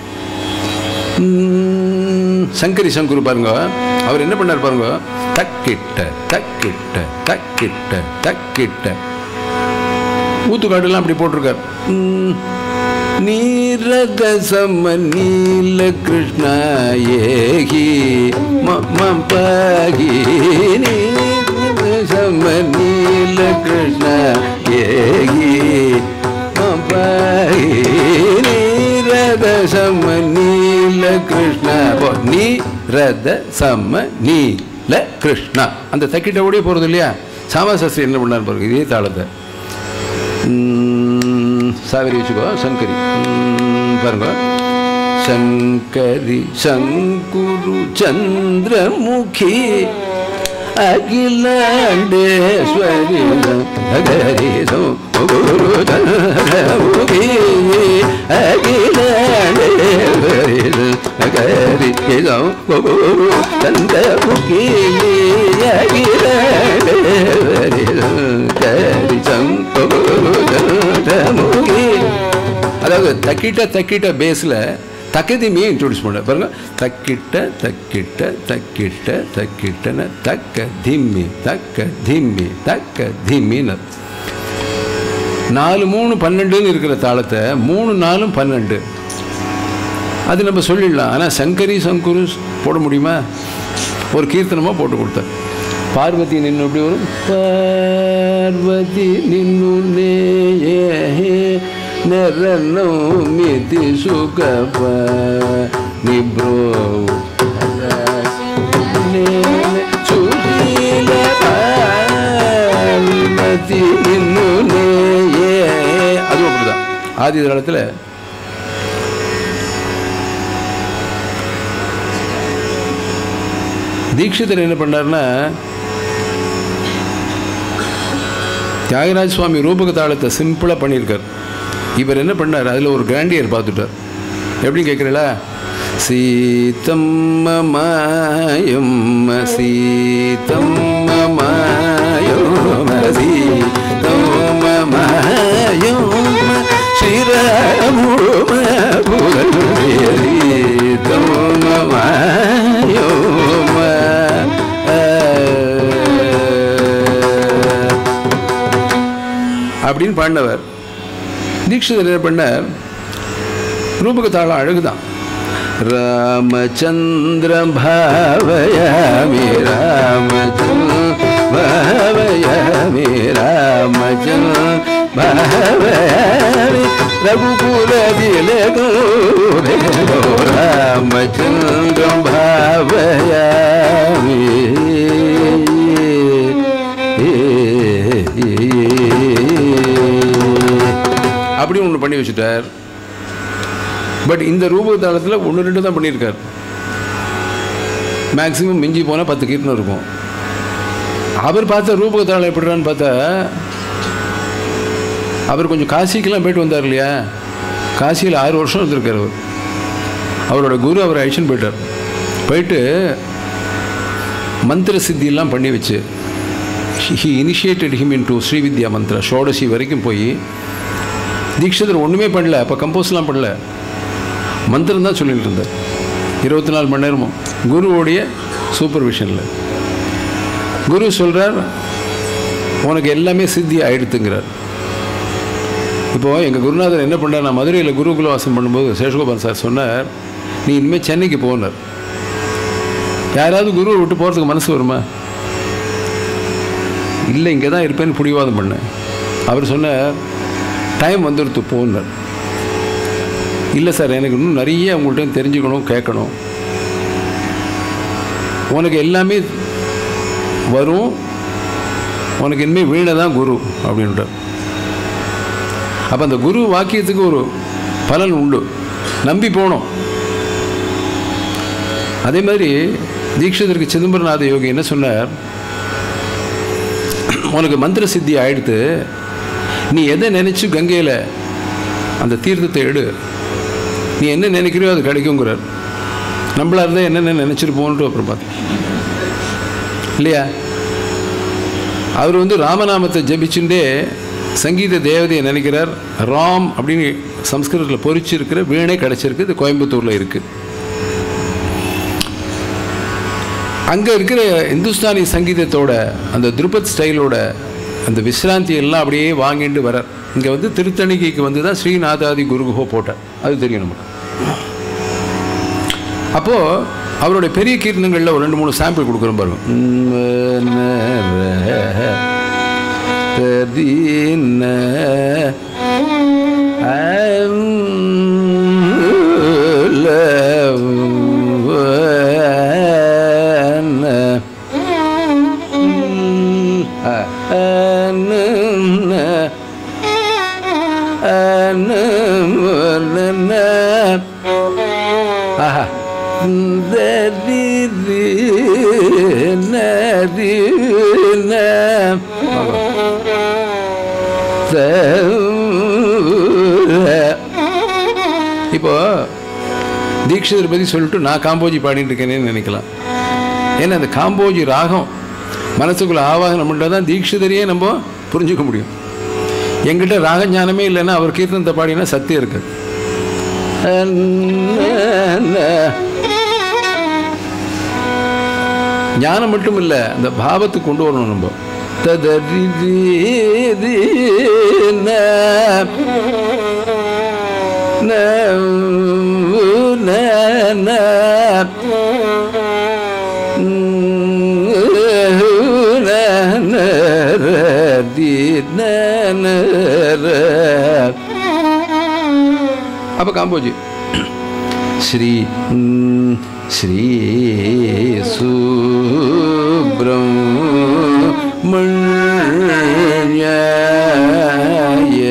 ம், சங்கரி சங்குரு பாருங்க அவர் என்ன பண்ணார் பாருங்க தக்கிட்ட தக்கிட்ட தக்கிட்ட தக்கிட்ட ஊத்துக்காடுலாம் அப்படி போட்டிருக்கார் ம், நீரத சம நீல கிருஷ்ண ஏகி மம பாகி நீரத சம நீல கிருஷ்ண ஏகி மம பாகி நீரத சம நீல கிருஷ்ண போ நீ ரத சம நீல கிருஷ்ணா அந்த தக்கிட்ட ஓடியே போகிறது இல்லையா சாமசாஸ்திரி என்ன பண்ணார் பாருங்க இதே தாளத்தை ம், சாவரி வச்சுக்கோ சங்கரி ம், பாருங்க சங்கரி சங்குரு சந்திரமுகி அகிலாண்டேஸ்வரி நகரி குரு சந்திரமுகி அகிலாண்டேஸ்வரி நகரி குரு சந்திரமுகி அகிலாண்டேஸ்வரி நகரி குரு சந்திரமுகி அதாவது தக்கிட்ட தக்கிட்ட பேஸில் தக்கதிமையை இன்ட்ரோடியூஸ் பண்ண பாருங்க தக்கிட்ட தக்கிட்ட தக்கிட்ட தக்கிட்டன தக்க திம்மி தக்க திம்மி தக்க திம்மின்னு நாலு மூணு பன்னெண்டுன்னு இருக்கிற தாளத்தை மூணு நாலும் பன்னெண்டு அது நம்ம சொல்லிடலாம் ஆனால் சங்கரி சங்குரு போட முடியுமா ஒரு கீர்த்தனமாக போட்டு கொடுத்தார் பார்வதி நின்று எப்படி வரும் பார்வதி நின்னு ನೆರನು ಮಿತಿ ಸುಖಪ ನಿಬ್ರೋ ಸುಶೀಲ பார்வதி நின்னு அதுவும் அப்படிதான் ஆதி காலத்தில் தீட்சிதர் என்ன பண்ணார்னா தியாகராஜ சுவாமி ரூபக தாளத்தை சிம்பிளாக பண்ணியிருக்கார் இவர் என்ன பண்ணார் அதில் ஒரு கிராண்டியர் பார்த்துட்டார் எப்படி கேட்குறீங்களா சீதம் மாயம் சீதம் மாயம் சீதம் மாயம் ஸ்ரீராமும சீதம் மாயம் அப்படின்னு பாடினவர் தீட்சிதர் என்ன பண்ணார் ரூபக தாளம் அழகுதான் ராமச்சந்திர பாவயாமி ராமச்சந்திர பாவயாமி ராமச்சந்திர பாவயாமி ரகுகுல திலகோ ராமச்சந்திரம் பாவயாமி அப்படி ஒன்று பண்ணி வச்சுட்டார் பட் இந்த ரூப தாளத்தில் ஒன்று ரெண்டு தான் பண்ணியிருக்கார் மேக்ஸிமம் மிஞ்சி போனால் பத்து கீர்த்தனம் இருக்கும் அவர் பார்த்த ரூபக தாளம் எப்படிறான்னு பார்த்தா அவர் கொஞ்சம் காசிக்கெல்லாம் போயிட்டு வந்தார் இல்லையா காசியில் ஆறு வருஷம் இருந்திருக்கார் அவர் அவரோட குரு அவரை அழிச்சுன்னு போயிட்டார் போயிட்டு மந்திர சித்தியெல்லாம் பண்ணி வச்சு he initiated him into Srividya மந்திர ஷோடசி வரைக்கும் போய் தீட்சிதர் ஒன்றுமே பண்ணல அப்போ கம்போஸ்லாம் பண்ணல மந்திரம் தான் சொல்லிட்டு இருந்தார் இருபத்தி நாலு மணி நேரமும் குருவோடைய சூப்பர்விஷனில் குரு சொல்கிறார் உனக்கு எல்லாமே சித்தி ஆயிடுத்துங்கிறார் இப்போது எங்கள் குருநாதர் என்ன பண்ணார் நான் மதுரையில் குருகுல வாசம் பண்ணும்போது சேஷகோபால் சார் சொன்னார் நீ இனிமேல் சென்னைக்கு போனார் யாராவது குருவை விட்டு போகிறதுக்கு மனசு வருமா இல்லை இங்கே தான் இருப்பேன்னு பிடிவாதம் பண்ணேன் அவர் சொன்னார் டைம் வந்துடுத்து போனார் இல்லை சார் எனக்கு இன்னும் நிறைய உங்கள்கிட்ட தெரிஞ்சுக்கணும் கேட்கணும் உனக்கு எல்லாமே வரும் உனக்கு இனிமேல் வீணை தான் குரு அப்படின்ட்டார் அப்போ அந்த குரு வாக்கியத்துக்கு ஒரு பலன் உண்டு நம்பி போனோம் அதே மாதிரி தீட்சிதருக்கு சிதம்பரநாத யோகி என்ன சொன்னார் உனக்கு மந்திர சித்தி ஆயிடுத்து நீ எதை நினச்சி கங்கையில் அந்த தீர்த்தத்தை எடு நீ என்ன நினைக்கிறியோ அது கிடைக்குங்கிறார் நம்மளா இருந்தால் என்னென்ன நினச்சிருப்போன்ட்டு அப்புறம் பார்த்து இல்லையா அவர் வந்து ராமநாமத்தை ஜபிச்சுட்டே சங்கீத தேவதையை நினைக்கிறார் ராம் அப்படின்னு சம்ஸ்கிருதத்தில் பொறிச்சிருக்கிற வீணை கிடச்சிருக்கு இது கோயம்புத்தூரில் இருக்குது அங்கே இருக்கிற இந்துஸ்தானி சங்கீதத்தோட அந்த துருபத் ஸ்டைலோட அந்த விசிராந்தி எல்லாம் அப்படியே வாங்கிட்டு வரார் இங்கே வந்து திருத்தணிகைக்கு வந்து தான் ஸ்ரீநாதாதி குருகுஹோ போட்டார் அது தெரியும் நமக்கு அப்போது அவருடைய பெரிய கீர்த்தனங்களில் ஒரு ரெண்டு மூணு சாம்பிள் கொடுக்குறோம் பாருங்க ஆஹா தரி ரி ந ரி ந. த இப்போ தீட்சிதர் பற்றி சொல்லிட்டு நான் காம்போஜி பாடிட்டு இருக்கேனேன்னு நினைக்கலாம் ஏன்னா அந்த காம்போஜி ராகம் மனசுக்குள்ள ஆவாகனம் பண்ணால் தான் தீட்சிதரையே நம்ம புரிஞ்சுக்க முடியும் எங்கிட்ட ராக ஞானமே இல்லைன்னா அவர் கீர்த்தனத்தை பாடினா சத்தியம் இருக்காது ஞானம் மட்டும் இல்லை அந்த பாவத்துக்கு கொண்டு வரணும் நம்ம ததரி ரி ந ந ந ந ந ந ர தி ந ந ர. அப்ப காம்போஜி ஸ்ரீ ம், ஸ்ரீ சுப்ரமணியாய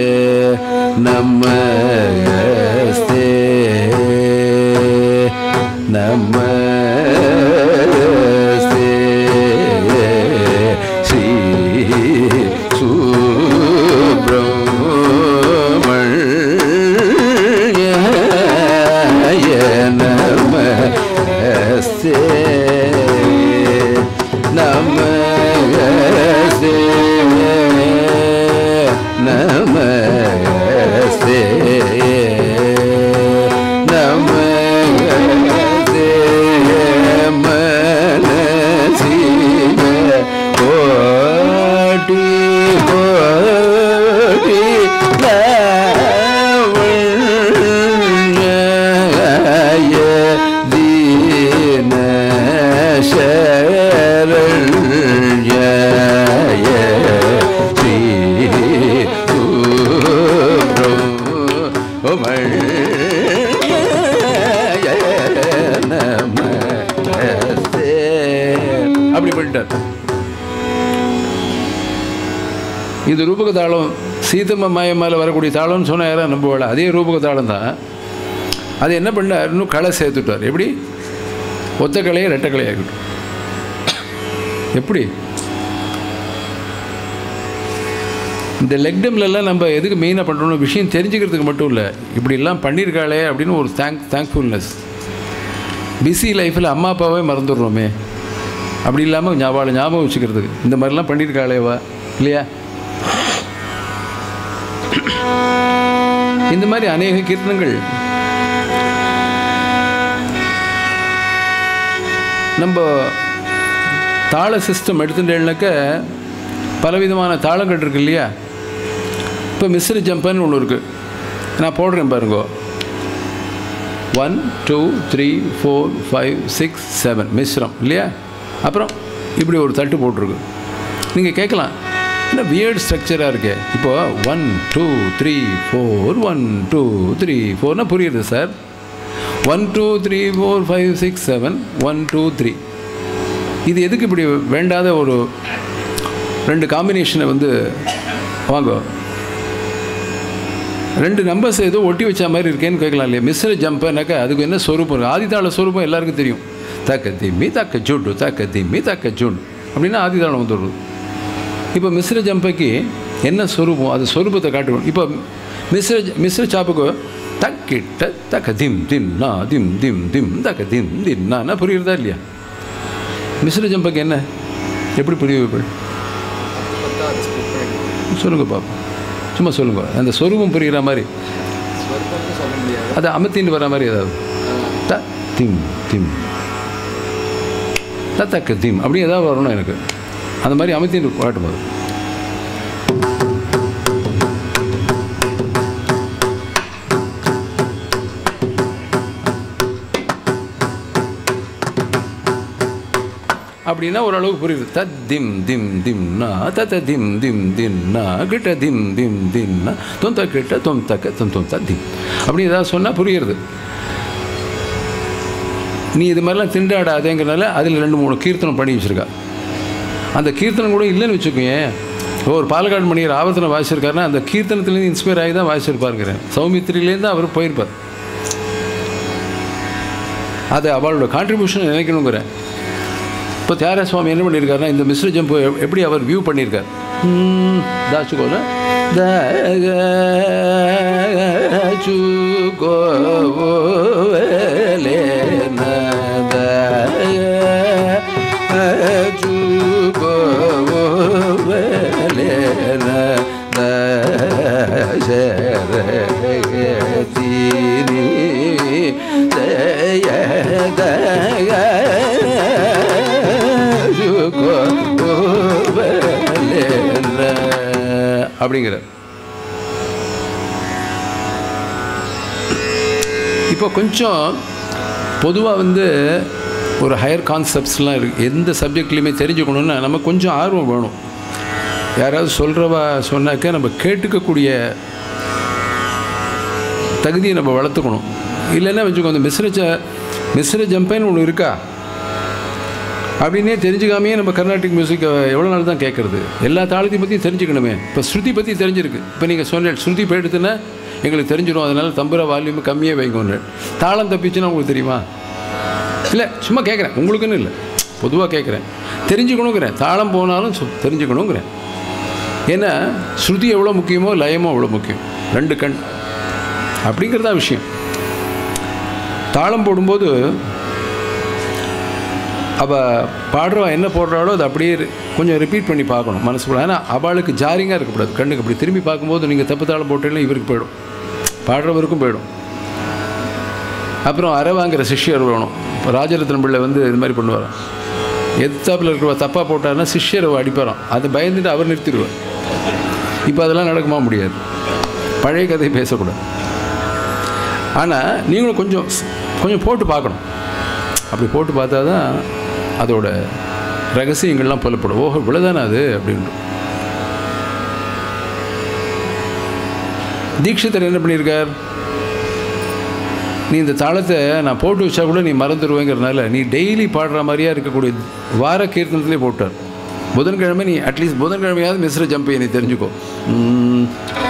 நமஸ்தே நமஸ்தே ஸ்ரீ சுப்ரமணியாய நமஸ்தே நமஸ்தே நமஸ்தே நமஸ்தே மனசிய கோடி கோடி லாவண்ய தீன சரண்ய ஸ்ரீ நமஸ்தே அப்படி பண்ணிட்டார் இது ரூபக தாளம் சீதம மாயம் மேலே வரக்கூடிய தாளம்னு சொன்ன யாரும் நம்புவாள் அதே ரூபக தாளம் தான் அது என்ன பண்ணார் இன்னும் களை சேர்த்துட்டார் எப்படி ஒத்த கலையை ரெட்டை கலையாகிட்டோம் எப்படி இந்த லெக்டம்லலாம் நம்ம எதுக்கு மெயினாக பண்ணுறோம் விஷயம் தெரிஞ்சுக்கிறதுக்கு மட்டும் இல்லை இப்படிலாம் பண்ணியிருக்காளே அப்படின்னு ஒரு தேங்க் தேங்க்ஃபுல்னஸ் பிஸி லைஃப்பில் அம்மா அப்பாவே மறந்துடுறோமே அப்படி இல்லாமல் ஞாபகம் ஞாபகம் வச்சுக்கிறதுக்கு இந்த மாதிரிலாம் பண்ணியிருக்காளேவா இல்லையா இந்த மாதிரி அநேக கீர்த்தனங்கள் நம்ம தாள சிஸ்டம் எடுத்துட்டேன்னாக்க பலவிதமான தாளங்கள் இருக்கு இல்லையா இப்போ மிஸ்ரி ஜம்பன்னு ஒன்று இருக்குது நான் போடுறேன் பாருங்க one two three four five six seven மிஸ்ரம் இல்லையா அப்புறம் இப்படி ஒரு தட்டு போட்டிருக்கு நீங்கள் கேட்கலாம் என்ன வியர்ட் ஸ்ட்ரக்சராக இருக்கே இப்போ one two three four one two three ஃபோர்னா புரியுது sir one two three four five six seven one two three இது எதுக்கு இப்படி வேண்டாத ஒரு ரெண்டு காம்பினேஷனை வந்து வாங்க ரெண்டு நம்பர்ஸ் ஏதோ ஒட்டி வச்ச மாதிரி இருக்கேன்னு கேட்கலாம் இல்லையா மிஸ்ர ஜம்பனாக்கா அதுக்கு என்ன ஸ்வரூபம் இருக்குது ஆதிதாள ஸ்வரூபம் எல்லாருக்கும் தெரியும் தக்க திம்மி தக்க ஜுண்டு தக்க திம்மி தக்க ஜுண்டு அப்படின்னா ஆதிதாளம் வந்துடுது இப்போ மிஸ்ர ஜம்பைக்கு என்ன ஸ்வரூபம் அது ஸ்வரூபத்தை காட்டுவோம் இப்போ மிஸ்ர மிஸ்ர சாப்புக்கு தக்கிட்ட தக்க திம் தின்னா திம் திம் திம் தக்க திம் தின்னா புரியுறதா இல்லையா மிஸ்ர ஜம்பைக்கு என்ன எப்படி புரிய வைப்பேன் சொல்லுங்க பாப்பா சும்மா சொல்லுங்க அந்த ஸ்வரூபம் புரிகிற மாதிரி அது அமத்தின்னு வர மாதிரி ஏதாவது த திம் திம் த தக்க திம் அப்படி ஏதாவது வரணும் எனக்கு அந்த மாதிரி அமத்தின்னு பாட்டும் போது அப்படின்னா ஓரளவுக்கு புரியுது தத் திம் திம் திம்னா தத்த திம் திம் தின்னா கிட்ட திம் திம் தின்னா தொந்த கிட்ட தொம் தக்க தொம் தொம் த திம் அப்படி ஏதாவது சொன்னால் புரியுறது நீ இது மாதிரிலாம் திண்டாடாதேங்கிறனால அதில் ரெண்டு மூணு கீர்த்தனம் பண்ணி வச்சுருக்கா அந்த கீர்த்தனம் கூட இல்லைன்னு வச்சுக்கோங்க ஒரு பாலக்காடு மணியர் ஆவர்த்தனை வாசிச்சிருக்காருன்னா அந்த கீர்த்தனத்துலேருந்து இன்ஸ்பயர் ஆகி தான் வாசிச்சிருப்பாருங்கிறேன் சௌமித்திரிலேருந்து அவர் போயிருப்பார் அது அவளோட கான்ட்ரிபியூஷன் நினைக்கணுங்கிறேன் இப்போ தியாகராஜ சுவாமி என்ன பண்ணியிருக்காருன்னா இந்த மிஸ்ர ஜம்ப் எப்படி அவர் வியூ பண்ணியிருக்கார் தாச்சுக்கோல அப்படிங்கிறார் இப்போ கொஞ்சம் பொதுவாக வந்து ஒரு ஹையர் கான்செப்ட்ஸ்லாம் இருக்குது எந்த சப்ஜெக்ட்லேயுமே தெரிஞ்சுக்கணுன்னா நம்ம கொஞ்சம் ஆர்வம் வேணும் யாராவது சொல்கிறவா சொன்னாக்க நம்ம கேட்டுக்கக்கூடிய தகுதியை நம்ம வளர்த்துக்கணும் இல்லைன்னா வச்சுக்கோ அந்த மிஸ்ர ஜ மிஸ்ர ஜம்பேன்னு ஒன்று இருக்கா அப்படின்னே தெரிஞ்சுக்காமையே நம்ம கர்நாடிக் மியூசிக்கை எவ்வளோ நாள் தான் கேட்குறது எல்லா தாளத்தையும் பற்றியும் தெரிஞ்சுக்கணுமே இப்போ ஸ்ருதி பற்றி தெரிஞ்சிருக்கு இப்போ நீங்கள் சொன்ன ஸ்ருதி இப்போ எடுத்துன்னா எங்களுக்கு தெரிஞ்சிடும் அதனால் தம்புர வால்யூம் கம்மியாக வைங்க தாளம் தப்பிச்சுன்னா உங்களுக்கு தெரியுமா இல்லை சும்மா கேட்குறேன் உங்களுக்குன்னு இல்லை பொதுவாக கேட்குறேன் தெரிஞ்சுக்கணுங்கிறேன் தாளம் போனாலும் சு- தெரிஞ்சுக்கணுங்கிறேன் ஏன்னா ஸ்ருதி எவ்வளோ முக்கியமோ லயமோ அவ்வளோ முக்கியம் ரெண்டு கண் அப்படிங்கிறதா விஷயம் தாளம் போடும்போது அவள் பாடுறவா என்ன போடுறாளோ அது அப்படியே ரி- கொஞ்சம் ரிப்பீட் பண்ணி பார்க்கணும் மனசுக்குள்ள ஏன்னா அவளுக்கு ஜாரிங்காக இருக்கக்கூடாது கண்ணுக்கு அப்படி திரும்பி பார்க்கும்போது நீங்கள் தப்பு தாளம் போட்டீங்கன்னா இவருக்கு போயிடும் பாடுறவருக்கும் போயிடும் அப்புறம் அரை வாங்குற சிஷ்யர் வேணும் இப்போ ராஜரத்னம் பிள்ளை வந்து இது மாதிரி பண்ணுவார் எத்தாப்பில் இருக்கிறவ தப்பாக போட்டாருன்னா சிஷ்யரை அடிப்பாராம் அதை பயந்துட்டு அவர் நிறுத்திடுவார் இப்போ அதெல்லாம் நடக்குமா முடியாது பழைய கதை பேசக்கூடாது ஆனால் நீங்களும் கொஞ்சம் கொஞ்சம் போட்டு பார்க்கணும் அப்படி போட்டு பார்த்தா தான் அதோட ரகசியங்கள்லாம் புலப்படும் ஓஹோ இவ்வளோதானே அது அப்படின்ட்டு தீட்சிதர் என்ன பண்ணியிருக்கார் நீ இந்த தாளத்தை நான் போட்டு வச்சா கூட நீ மறந்துடுவேங்கிறனால நீ டெய்லி பாடுற மாதிரியா இருக்கக்கூடிய வார கீர்த்தனத்திலே போட்டார் புதன்கிழமை நீ அட்லீஸ்ட் புதன்கிழமையாவது மிஸ்ர ஜம்பை நீ தெரிஞ்சுக்கோ உம்,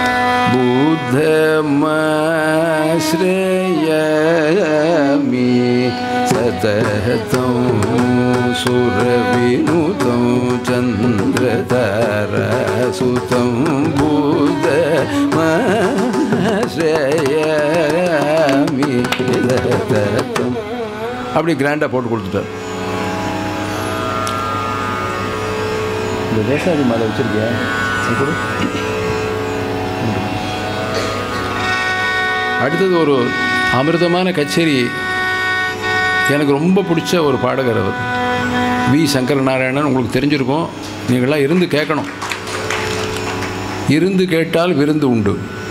புத்தமாஸ்ரயாமி சததம் சுரவினுதம் சந்திரதரசுதம் புத்தமாஸ்ரயாமி சததம் அப்படி கிராண்டாக போட்டு கொடுத்துட்டார் இந்த தேசாதி மாலை வச்சிருக்கியா அது கொடு. அடுத்தது ஒரு அமிர்தமான கச்சேரி எனக்கு ரொம்ப பிடிச்ச ஒரு பாடகர் அவர் வி சங்கர நாராயணன் உங்களுக்கு தெரிஞ்சிருக்கும் நீங்களாம் இருந்து கேட்கணும் இருந்து கேட்டால் விருந்து உண்டு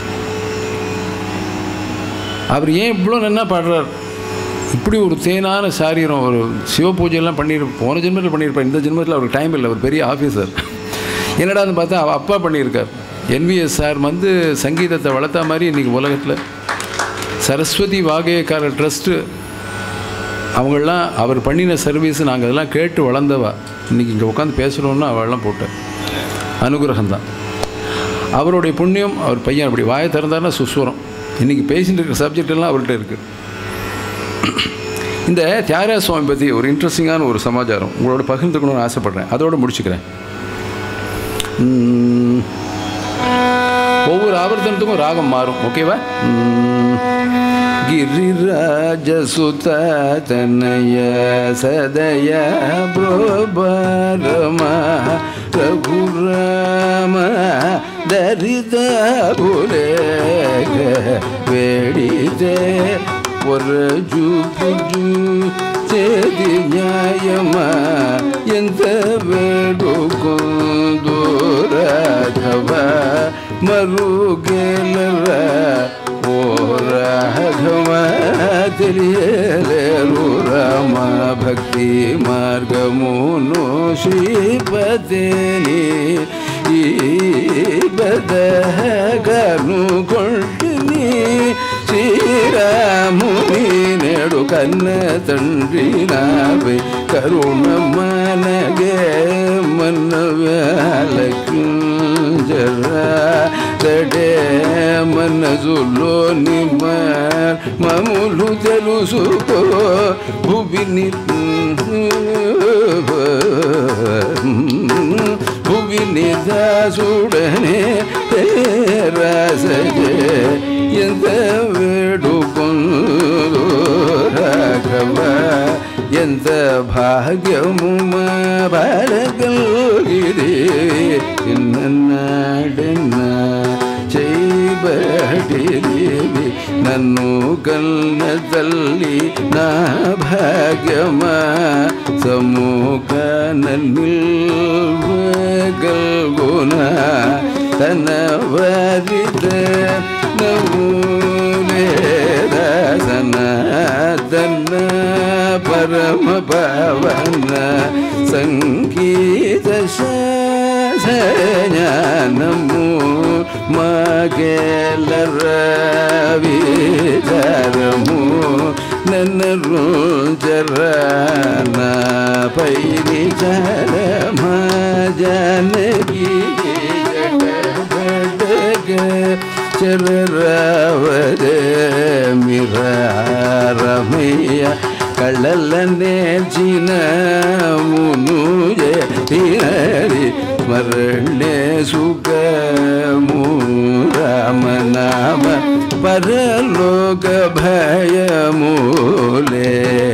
அவர் ஏன் இவ்வளோ நன்னா பாடுறார் இப்படி ஒரு தேனான சாரீரம் ஒரு சிவ பூஜையெல்லாம் பண்ணிரு போன ஜென்மத்தில் பண்ணியிருப்பார் இந்த ஜென்மத்தில் அவருக்கு டைம் இல்லை அவர் பெரிய ஆஃபீஸர் என்னடான்னு பார்த்தா அவள் அப்பா பண்ணியிருக்கார் என்விஎஸ் சார் வந்து சங்கீதத்தை வளர்த்தா மாதிரி இன்றைக்கி உலகத்தில் சரஸ்வதி வாகையக்கார ட்ரஸ்ட்டு அவங்களாம் அவர் பண்ணின சர்வீஸ் நாங்கள் அதெல்லாம் கேட்டு வளர்ந்தவா இன்றைக்கி இங்கே உட்காந்து பேசுகிறோன்னா அவள்லாம் போட்டேன் அனுகிரகம் தான் அவருடைய புண்ணியம் அவர் பையன் அப்படி வாயை திறந்தாருன்னா சுஸ்வரம் இன்றைக்கி பேசிட்டு இருக்கிற சப்ஜெக்ட் எல்லாம் அவர்கிட்ட இருக்குது இந்த தியாகராஜ சுவாமி பற்றி ஒரு இன்ட்ரெஸ்டிங்கான ஒரு சமாச்சாரம் உங்களோட பகிர்ந்துக்கணும்னு ஆசைப்பட்றேன் அதோட முடிச்சுக்கிறேன் உம், ஒவ்வொரு ஆவர்த்தனத்துக்கும் ராகம் மாறும் ஓகேவா உம், गिरिराजसुत तनय सदय प्रोबरमा रघुराम दरिद புலே வேடிதே ஒரு ஜூபுஜு చేది న్యాయమా ఎంత వేడుకుందు రాఘవ మరుగేలరా ఓ రాఘవ తెలియలేరు రామ భక్తి మార్గమును శ్రీపతిని ఈ బదగను కొంటిని శ్రీరాముని నేడు కన్న తండ్రి నావే కరుణ మనగే మన వేలకుంజరా ఇతడే మనసులోని మములు తెలుసుకో భువిని భువిని దాసుడనే రాసజే ఎంత వేడుకొందు రాఘవ ఎంత భాగ్యము మా బాలగల్గిరి చిన్ననాడన్న చేయబడిలివి నన్ను కన్న తల్లి నా భాగ్యమా సముఖ నిల్వగల్గున తన వరిత నమూలే సనాతన పరమ పవన సంగీత జ్ఞానము మగేలరవిచరము నన్ను చరణ పైని చరమ జనకి జగ చరరావద మిరమయ్య కళ్ళల్ల నేర్చిన మునుజే తినరి స్మరణే సుఖము రామనామ పరలోక భయములే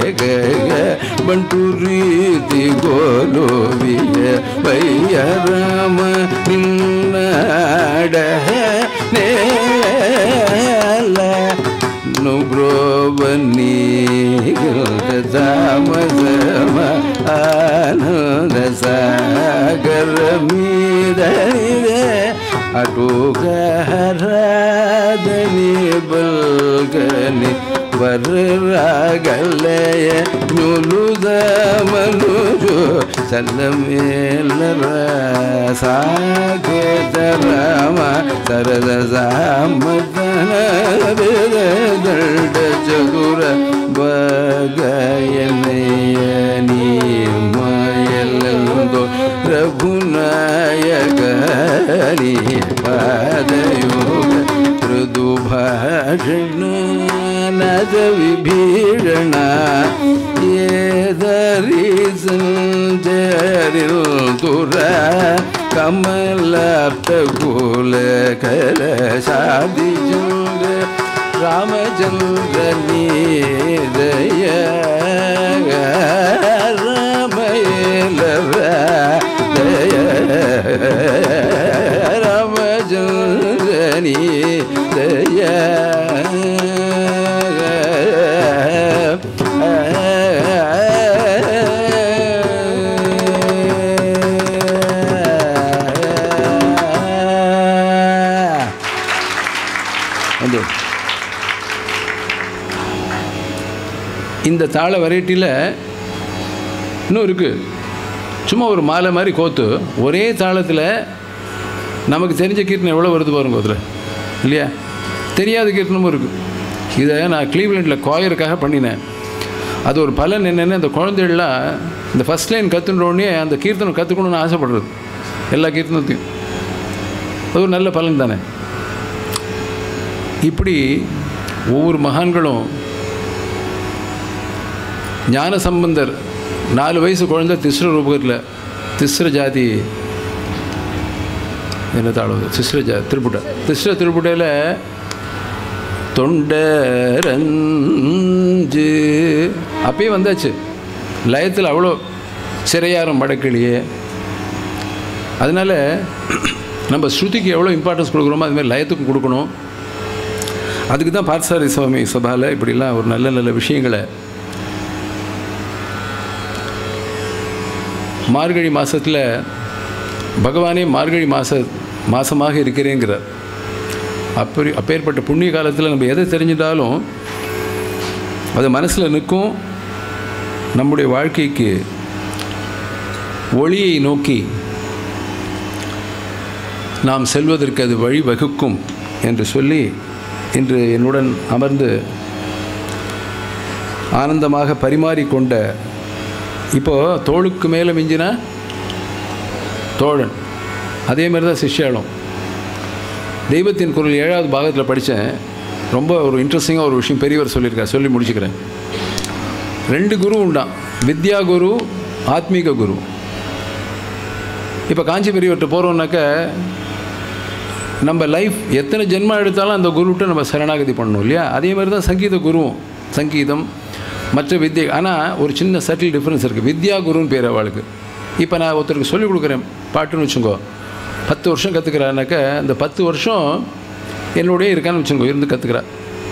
బంటు ರೀತಿ ಗೋಲೋವಿಯ ವಯ್ಯ ರಾಮ ನಿನ್ನಾಡ ನೇಲ ನುಬ್ರೋಬನಿ ದಾಮ ಸಮ ಆನಂದ ಸಾಗರ ಮೀದನಿದೆ ಅಟುಗಹರಾದನಿ ಬಲ್ಗನಿ వరరాగలయ నులుద మనుజు చల్లమేలర సాకేత రామ సరద సామదన దండ చదుర బగయనయని మయలందో రఘునాయకని పాదయోగ ಮೃದುಭಾಷಣ ನದ ವಿಭೀಷಣ ಏದರಿ ಸಂಜರಿಲ್ ತುರ ಕಮಲಾಪ್ತ ಕುಲ ಕಲ ಶಾದಿ ಚಂದ್ರ ರಾಮಚಂದ್ರ ನೀದಯ ರಾಮಯೇಲರ ದಯ ರಾಮಚಂದ್ರನಿ ದಯ வந்து இந்த தாள வெரைட்டியில் இன்னும் இருக்குது சும்மா ஒரு மாலை மாதிரி கோத்து ஒரே தாளத்தில் நமக்கு தெரிஞ்ச கீர்த்தனை எவ்வளோ வருது பாருங்க அதில் இல்லையா தெரியாத கீர்த்தனமும் இருக்குது இதை நான் க்ளீவ்லேண்டில் கோயருக்காக பண்ணினேன் அது ஒரு பலன் என்னென்னு அந்த குழந்தைகள்லாம் இந்த ஃபஸ்ட் லைன் கற்றுன்றோடனே அந்த கீர்த்தனம் கற்றுக்கணும்னு ஆசைப்படுறது எல்லா கீர்த்தனத்தையும் அது ஒரு நல்ல பலன் தானே இப்படி ஒவ்வொரு மகான்களும் ஞான சம்பந்தர் நாலு வயசு குழந்தை திஸ்ர ரூபத்தில் திஸ்ர ஜாதி என்ன தாழ்வு திஸ்ர ஜா திருப்புட்ட திஸ்ர திருப்புட்டையில் தொண்டரஞ்சு அப்பயே வந்தாச்சு லயத்தில் அவ்வளோ சிறையாரம் வடக்கிளியே அதனால் நம்ம ஸ்ருதிக்கு எவ்வளோ இம்பார்ட்டன்ஸ் கொடுக்குறோமோ அதுமாதிரி லயத்துக்கும் கொடுக்கணும் அதுக்கு தான் பார்த்தசாரி சுவாமி சபாவில் இப்படிலாம் ஒரு நல்ல நல்ல விஷயங்களை மார்கழி மாதத்தில் பகவானே மார்கழி மாத மாதமாக இருக்கிறேங்கிறார் அப்படி அப்பேற்பட்ட புண்ணிய காலத்தில் நம்ம எதை தெரிஞ்சிட்டாலும் அது மனசில் நிற்கும் நம்முடைய வாழ்க்கைக்கு ஒளியை நோக்கி நாம் செல்வதற்கு அது வழி வகுக்கும் என்று சொல்லி இன்று என்னுடன் அமர்ந்து ஆனந்தமாக பரிமாறிக்கொண்ட இப்போது தோளுக்கு மேலே மிஞ்சினா தோழன் அதே மாதிரி தான் சிஷ்யாலும் தெய்வத்தின் குரல் ஏழாவது பாகத்தில் படித்தேன் ரொம்ப ஒரு இன்ட்ரெஸ்டிங்காக ஒரு விஷயம் பெரியவர் சொல்லியிருக்கார் சொல்லி முடிச்சுக்கிறேன் ரெண்டு குரு உண்டான் வித்யா குரு ஆத்மீக குரு இப்போ காஞ்சி பெரியவர்கிட்ட போகிறோம்னாக்க நம்ம லைஃப் எத்தனை ஜென்மா எடுத்தாலும் அந்த குருவிட்ட நம்ம சரணாகதி பண்ணணும் இல்லையா அதே மாதிரி தான் சங்கீத குருவும் சங்கீதம் மற்ற வித்யை ஆனால் ஒரு சின்ன சட்டில் டிஃப்ரென்ஸ் இருக்குது வித்யா குருன்னு பேர் அவளுக்கு இப்போ நான் ஒருத்தருக்கு சொல்லிக் கொடுக்குறேன் பாட்டுன்னு வச்சுக்கோ பத்து வருஷம் கற்றுக்கிறானாக்க அந்த பத்து வருஷம் என்னோடய இருக்கான்னு வச்சுக்கோ இருந்து கற்றுக்கிறா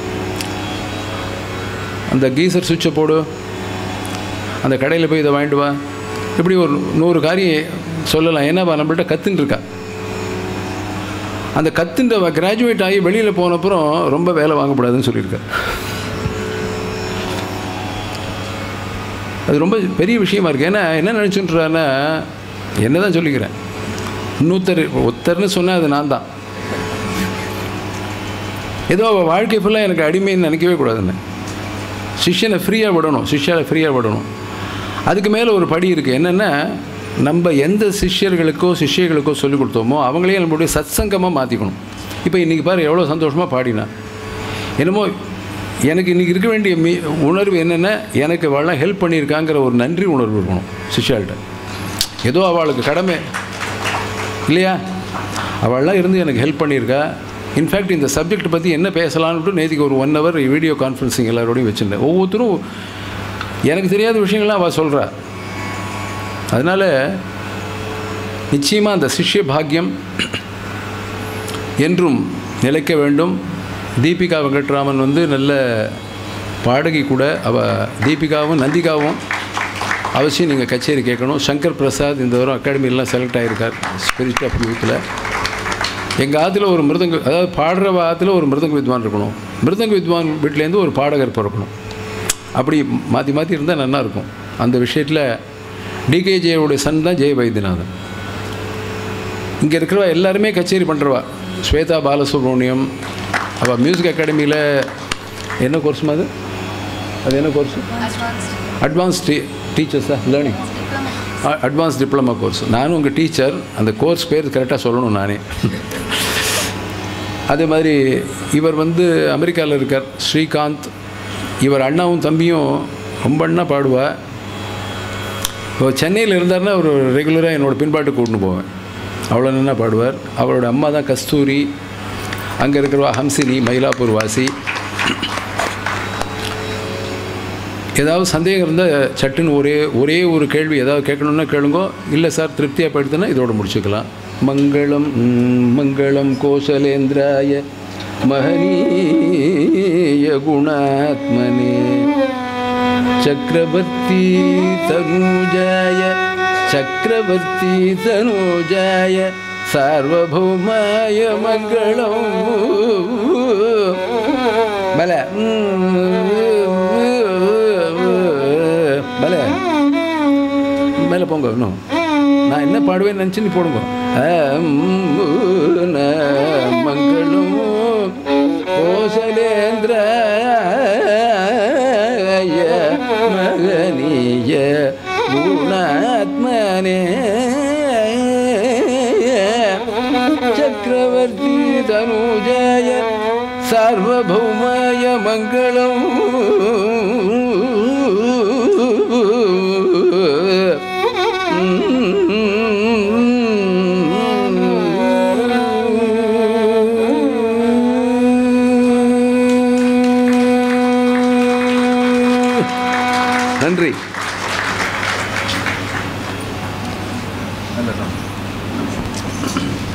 அந்த கீசர் சுவிட்சை போடு அந்த கடையில் போய் இதை வாங்கிட்டு வா இப்படி ஒரு நூறு காரியம் சொல்லலாம் ஏன்னா அவ நம்மள்ட்ட கற்றுன்னு இருக்கா அந்த கத்துன்ற கிராஜுவேட் ஆகி வெளியில் போனப்புறம் ரொம்ப வேலை வாங்கக்கூடாதுன்னு சொல்லியிருக்கார் அது ரொம்ப பெரிய விஷயமா இருக்குது ஏன்னா என்ன நினச்சுன்றான்னா என்ன தான் சொல்லிக்கிறேன் இன்னொருத்தர் ஒருத்தர்னு சொன்னால் அது நான் தான் ஏதோ அவள் வாழ்க்கை ஃபுல்லாக எனக்கு அடிமைன்னு நினைக்கவே கூடாதுன்னு சிஷ்யனை ஃப்ரீயாக விடணும் சிஷ்யாவை ஃப்ரீயாக விடணும் அதுக்கு மேலே ஒரு படி இருக்குது என்னென்னா நம்ம எந்த சிஷ்யர்களுக்கோ சிஷ்யர்களுக்கோ சொல்லிக் கொடுத்தோமோ அவங்களையும் நம்மளுடைய சத்சங்கமாக மாற்றிக்கணும் இப்போ இன்றைக்கி பாரு எவ்வளோ சந்தோஷமாக பாடினா என்னமோ எனக்கு இன்றைக்கி இருக்க வேண்டிய மீ உணர்வு என்னென்னா எனக்கு அவள்லாம் ஹெல்ப் பண்ணியிருக்காங்கிற ஒரு நன்றி உணர்வு இருக்கணும் சிஷ்யாள்கிட்ட ஏதோ அவளுக்கு கடமை இல்லையா அவள்லாம் இருந்து எனக்கு ஹெல்ப் பண்ணியிருக்கா இன்ஃபேக்ட் இந்த சப்ஜெக்ட் பற்றி என்ன பேசலான்ட்டு நேற்றுக்கு ஒரு ஒன் ஹவர் வீடியோ கான்ஃபரன்சிங் எல்லாரோடையும் வச்சுருந்தேன் ஒவ்வொருத்தரும் எனக்கு தெரியாத விஷயங்கள்லாம் அவள் சொல்கிறா அதனால் நிச்சயமாக அந்த சிஷ்ய பாக்கியம் என்றும் நிலைக்க வேண்டும் தீபிகா வெங்கட்ராமன் வந்து நல்ல பாடகி கூட அவள் தீபிகாவும் நந்திகாவும் அவசியம் நீங்கள் கச்சேரி கேட்கணும் சங்கர் பிரசாத் இந்த வாரம் அகாடமிலாம் செலக்ட் ஆகியிருக்கார் ஸ்பிரிட் ஆஃப் யூத்தில் எங்கள் ஆற்றுல ஒரு மிருதங்க அதாவது பாடுற ஆற்றுல ஒரு மிருதங்க வித்வான் இருக்கணும் மிருதங்க வித்வான் வீட்டிலேருந்து ஒரு பாடகர் பிறக்கணும் அப்படி மாற்றி மாற்றி இருந்தால் நல்லா இருக்கும் அந்த விஷயத்தில் டிகேஜேவுடைய சன் தான் ஜெய வைத்தியநாதன் இங்கே இருக்கிறவா எல்லாருமே கச்சேரி பண்ணுறவா ஸ்வேதா பாலசுப்ரமணியம் அவள் மியூசிக் அகாடமியில் என்ன கோர்ஸ்மா அது அது என்ன கோர்ஸ் அட்வான்ஸ் டீ டீச்சர்ஸா லேர்னிங் அட்வான்ஸ் டிப்ளமா கோர்ஸ் நானும் உங்கள் டீச்சர் அந்த கோர்ஸ் பேர் கரெக்டாக சொல்லணும் நானே அதே மாதிரி இவர் வந்து அமெரிக்காவில் இருக்கார் ஸ்ரீகாந்த் இவர் அண்ணாவும் தம்பியும் ரொம்ப அண்ணா பாடுவா இப்போ சென்னையில் இருந்தார்னா ஒரு ரெகுலராக என்னோட பின்பாட்டு கூட்டின்னு போவேன் அவ்வளோ நல்லா பாடுவார் அவரோட அம்மா தான் கஸ்தூரி அங்கே இருக்கிறவா ஹம்சினி மயிலாப்பூர் வாசி ஏதாவது சந்தேகம் இருந்தால் சட்டுன்னு ஒரே ஒரே ஒரு கேள்வி ஏதாவது கேட்கணுன்னா கேளுங்கோ இல்லை சார் திருப்தியாக போயிடுதுன்னா இதோட முடிச்சுக்கலாம் மங்களம் ம், மங்களம் கோசலேந்திராய மகனீய குணாத்மனே சக்கரவர்த்தி தனூஜாய சக்கரவர்த்தி தனூஜாய சார்வபௌமாய மங்களம் பல பல மேலே போங்க இன்னும் நான் என்ன பாடுவேன்னு நினச்சி நீ போடுங்க அம் மங்களம் கோசலேந்திராய மகனீய குணாத்மனே சக்கரவர்த்தி தனுஜாய சார்வபௌமாய மங்களம் நன்றி
நல்லதான்